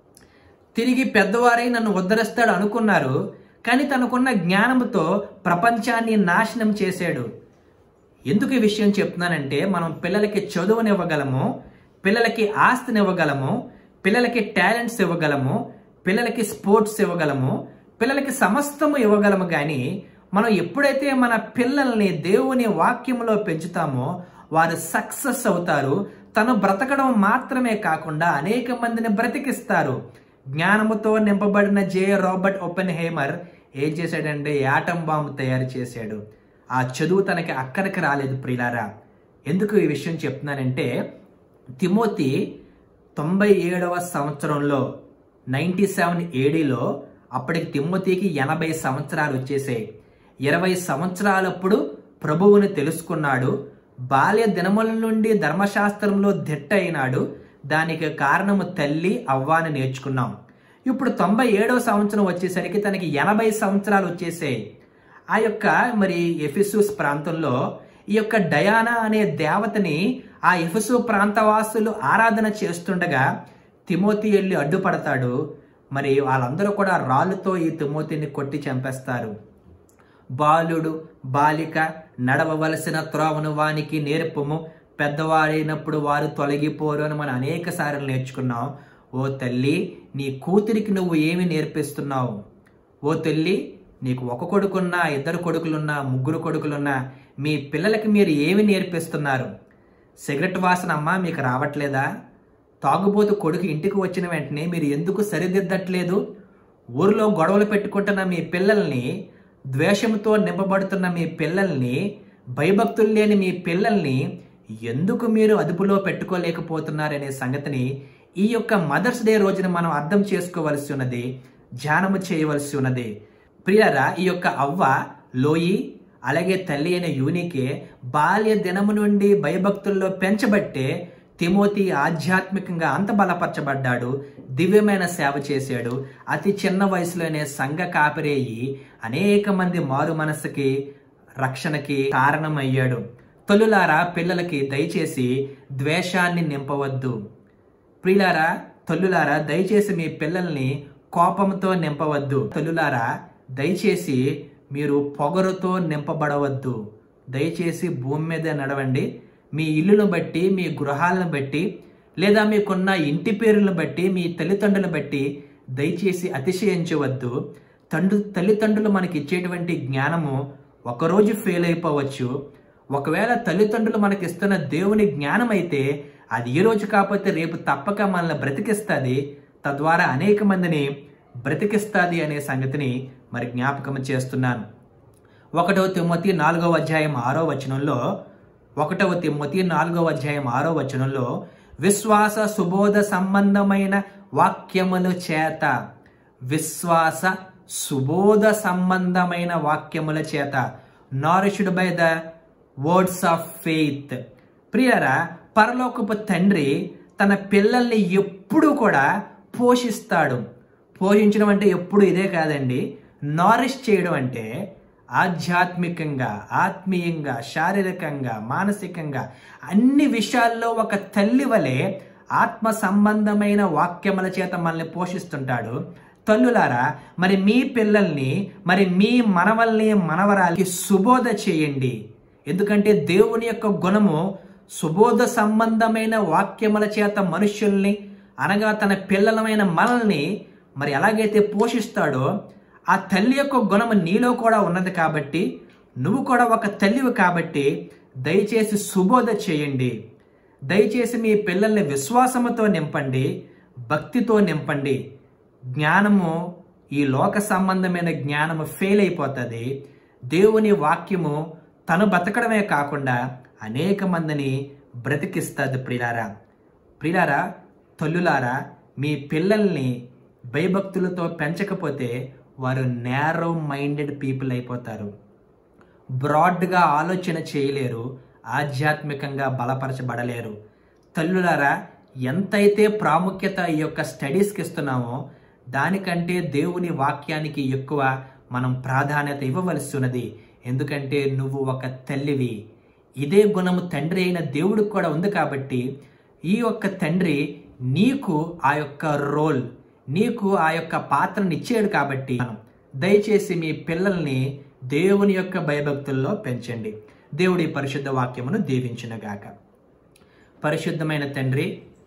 తిరిగి పెద్దవారై నన్ను ఉద్ధరిస్తాడు అనుకున్నారు కానీ తనకున్న జ్ఞానంతో ప్రపంచాన్ని నాశనం చేశాడు ఎందుకు ఈ విషయం చెప్తున్నానంటే మనం పిల్లలకి చదువునివ్వగలము పిల్లలకి ఆస్తిని ఇవ్వగలము పిల్లలకి టాలెంట్స్ ఇవ్వగలము పిల్లలకి స్పోర్ట్స్ ఇవ్వగలము పిల్లలకి సమస్తము ఇవ్వగలము కానీ మనం ఎప్పుడైతే మన పిల్లల్ని దేవుని వాక్యంలో పెంచుతామో వారు సక్సెస్ అవుతారు తను బ్రతకడం మాత్రమే కాకుండా అనేక మందిని బ్రతికిస్తారు జ్ఞానముతో నింపబడిన జే రాబర్ట్ ఓపెన్ హేమర్ ఏం చేశాడంటే యాటం బాంబు తయారు చేశాడు ఆ చదువు తనకి అక్కడికి రాలేదు ప్రిలారా ఎందుకు ఈ విషయం చెప్తున్నానంటే తిమోతి తొంభై ఏడవ సంవత్సరంలో నైంటీ సెవెన్ ఏడీలో అప్పటికి తిమ్మతికి ఎనభై సంవత్సరాలు వచ్చేసాయి ఇరవై సంవత్సరాలప్పుడు ప్రభువుని తెలుసుకున్నాడు బాల్య దినముల నుండి ధర్మశాస్త్రంలో దిట్ట అయినాడు దానికి కారణము తల్లి అవ్వాని నేర్చుకున్నాం ఇప్పుడు తొంభై ఏడవ సంవత్సరం వచ్చేసరికి తనకి ఎనభై సంవత్సరాలు వచ్చేసాయి ఆ యొక్క మరి ఎఫిసూస్ ప్రాంతంలో ఈ యొక్క డయానా అనే దేవతని ఆ ఎఫిసు ప్రాంతవాసులు ఆరాధన చేస్తుండగా తిమోతి వెళ్ళి అడ్డుపడతాడు మరి వాళ్ళందరూ కూడా రాళ్ళతో ఈ తిమోతిని కొట్టి చంపేస్తారు బాలుడు బాలిక నడవవలసిన త్రోవను వానికి నేర్పము పెద్దవాడైనప్పుడు వారు తొలగిపోరు అని మనం అనేక సార్లు నేర్చుకున్నాం ఓ తల్లి నీ కూతురికి నువ్వు ఏమి నేర్పిస్తున్నావు ఓ తల్లి నీకు ఒక కొడుకున్నా ఇద్దరు కొడుకులున్నా ముగ్గురు కొడుకులున్నా మీ పిల్లలకి మీరు ఏమి నేర్పిస్తున్నారు సిగరెట్ వాసన అమ్మా మీకు రావట్లేదా తాగుబోతు కొడుకు ఇంటికి వచ్చిన వెంటనే మీరు ఎందుకు సరిదిద్దట్లేదు ఊరిలో గొడవలు పెట్టుకుంటున్న మీ పిల్లల్ని ద్వేషంతో నింపబడుతున్న మీ పిల్లల్ని భయభక్తులు లేని మీ పిల్లల్ని ఎందుకు మీరు అదుపులో పెట్టుకోలేకపోతున్నారనే సంగతిని ఈ యొక్క మదర్స్ డే రోజున మనం అర్థం చేసుకోవలసి ఉన్నది ధ్యానము చేయవలసి ఉన్నది ప్రియరా ఈ యొక్క అవ్వ లోయి అలాగే తల్లి అయిన యూనికే బాల్య దినము నుండి భయభక్తుల్లో పెంచబట్టే తిమోతి ఆధ్యాత్మికంగా అంత బలపరచబడ్డాడు దివ్యమైన సేవ చేశాడు అతి చిన్న వయసులోనే సంఘ కాపిరేయి అనేక మంది మారు మనసుకి రక్షణకి కారణమయ్యాడు తొలులారా పిల్లలకి దయచేసి ద్వేషాన్ని నింపవద్దు ప్రియులారా తల్లులారా దయచేసి మీ పిల్లల్ని కోపంతో నింపవద్దు తల్లులారా దయచేసి మీరు పొగరుతో నింపబడవద్దు దయచేసి భూమి మీద నడవండి మీ ఇల్లును బట్టి మీ గృహాలను బట్టి లేదా మీకున్న ఇంటి పేరులను బట్టి మీ తల్లిదండ్రులను బట్టి దయచేసి అతిశయించవద్దు తండ్రి తల్లిదండ్రులు మనకి ఇచ్చేటువంటి జ్ఞానము ఒకరోజు ఫెయిల్ అయిపోవచ్చు ఒకవేళ తల్లిదండ్రులు మనకి ఇస్తున్న దేవుని జ్ఞానం అయితే అది ఈ రోజు కాకపోతే రేపు తప్పక మనల్ని బ్రతికిస్తుంది తద్వారా అనేక మందిని బ్రతికిస్తుంది అనే సంగతిని మరి జ్ఞాపకం చేస్తున్నాను ఒకటవ తిమ్మతి నాలుగవ అధ్యాయం ఆరో వచనంలో ఒకటవ తిమ్మతి నాలుగవ అధ్యాయం ఆరో వచనంలో విశ్వాస సుబోధ సంబంధమైన వాక్యముల చేత విశ్వాస సుబోధ సంబంధమైన వాక్యముల చేత nourished by the words of faith ప్రియరా పరలోకపు తండ్రి తన పిల్లల్ని ఎప్పుడు కూడా పోషిస్తాడు పోషించడం అంటే ఎప్పుడు ఇదే కాదండి నారిష్ చేయడం అంటే ఆధ్యాత్మికంగా ఆత్మీయంగా శారీరకంగా మానసికంగా అన్ని విషయాల్లో ఒక తల్లి వలె ఆత్మ సంబంధమైన వాక్యముల చేత మనల్ని పోషిస్తుంటాడు తల్లులారా మరి మీ పిల్లల్ని మరి మీ మనవల్ని మనవరాలకి సుబోధ చేయండి ఎందుకంటే దేవుని యొక్క గుణము సుబోధ సంబంధమైన వాక్యముల చేత మనుష్యుల్ని అనగా తన పిల్లలమైన మనల్ని మరి ఎలాగైతే పోషిస్తాడో ఆ తల్లి యొక్క గుణము నీలో కూడా ఉన్నది కాబట్టి నువ్వు కూడా ఒక తల్లివి కాబట్టి దయచేసి సుబోధ చేయండి దయచేసి మీ పిల్లల్ని విశ్వాసముతో నింపండి భక్తితో నింపండి జ్ఞానము ఈ లోక సంబంధమైన జ్ఞానము ఫెయిల్ అయిపోతుంది దేవుని వాక్యము తను బతకడమే కాకుండా అనేక మందిని బ్రతికిస్తుంది ప్రిలారా ప్రిలారా తల్లులారా మీ పిల్లల్ని భయభక్తులతో పెంచకపోతే వారు నేరో మైండెడ్ పీపుల్ అయిపోతారు బ్రాడ్గా ఆలోచన చేయలేరు ఆధ్యాత్మికంగా బలపరచబడలేరు తల్లులారా ఎంతైతే ప్రాముఖ్యత ఈ యొక్క స్టడీస్కి ఇస్తున్నామో దానికంటే దేవుని వాక్యానికి ఎక్కువ మనం ప్రాధాన్యత ఇవ్వవలసి ఉన్నది ఎందుకంటే నువ్వు ఒక తల్లివి ఇదే గుణము తండ్రి అయిన దేవుడికి కూడా ఉంది కాబట్టి ఈ యొక్క తండ్రి నీకు ఆ యొక్క రోల్ నీకు ఆ యొక్క పాత్రను ఇచ్చాడు కాబట్టి దయచేసి మీ పిల్లల్ని దేవుని యొక్క భయభక్తుల్లో పెంచండి దేవుడి పరిశుద్ధ వాక్యమును దీవించునుగాక పరిశుద్ధమైన తండ్రి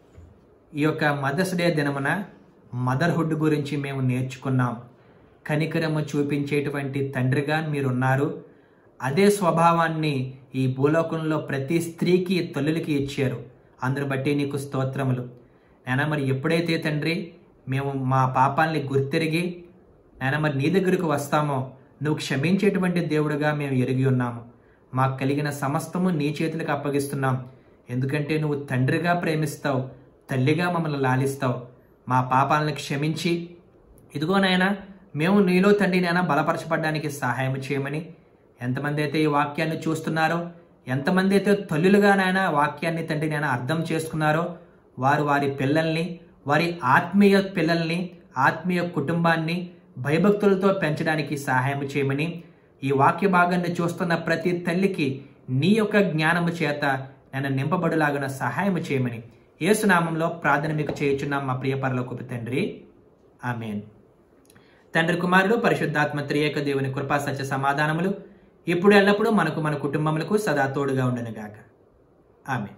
ఈ యొక్క మదర్స్ డే దినమున మదర్హుడ్ గురించి మేము నేర్చుకున్నాం కనికరము చూపించేటువంటి తండ్రిగా మీరున్నారు అదే స్వభావాన్ని ఈ భూలోకంలో ప్రతి స్త్రీకి తల్లులకి ఇచ్చారు అందుని బట్టి నీకు స్తోత్రములు నాయన మరి ఎప్పుడైతే తండ్రి మేము మా పాపాలని గుర్తెరిగి నాయన మరి నీ దగ్గరకు వస్తామో నువ్వు క్షమించేటువంటి దేవుడుగా మేము ఎరిగి ఉన్నాము మాకు కలిగిన సమస్తము నీ చేతులకు అప్పగిస్తున్నాం ఎందుకంటే నువ్వు తండ్రిగా ప్రేమిస్తావు తల్లిగా మమ్మల్ని లాలిస్తావు మా పాపాలను క్షమించి ఇదిగో నాయన మేము నీలో తండ్రి నాయన బలపరచబడడానికి సహాయం చేయమని ఎంతమంది అయితే ఈ వాక్యాన్ని చూస్తున్నారో ఎంతమంది అయితే తల్లులుగా నాయన వాక్యాన్ని తండ్రి నాయన అర్థం చేసుకున్నారో వారు వారి పిల్లల్ని వారి ఆత్మీయ పిల్లల్ని ఆత్మీయ కుటుంబాన్ని భయభక్తులతో పెంచడానికి సహాయం చేయమని ఈ వాక్య భాగాన్ని చూస్తున్న ప్రతి తల్లికి నీ యొక్క జ్ఞానము చేత నన్ను నింపబడులాగిన సహాయం చేయమని యేసునామంలో ప్రార్థన మీకు చేయుచున్నాం మా ప్రియ పరలోకపు తండ్రి ఆమెన్ తండ్రి కుమారుడు పరిశుద్ధాత్మ త్రియేక దేవుని కృపా సత్య సమాధానములు ఇప్పుడు ఎల్లప్పుడూ మనకు మన కుటుంబములకు సదా తోడుగా ఉండనుగాక ఆమె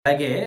అలాగే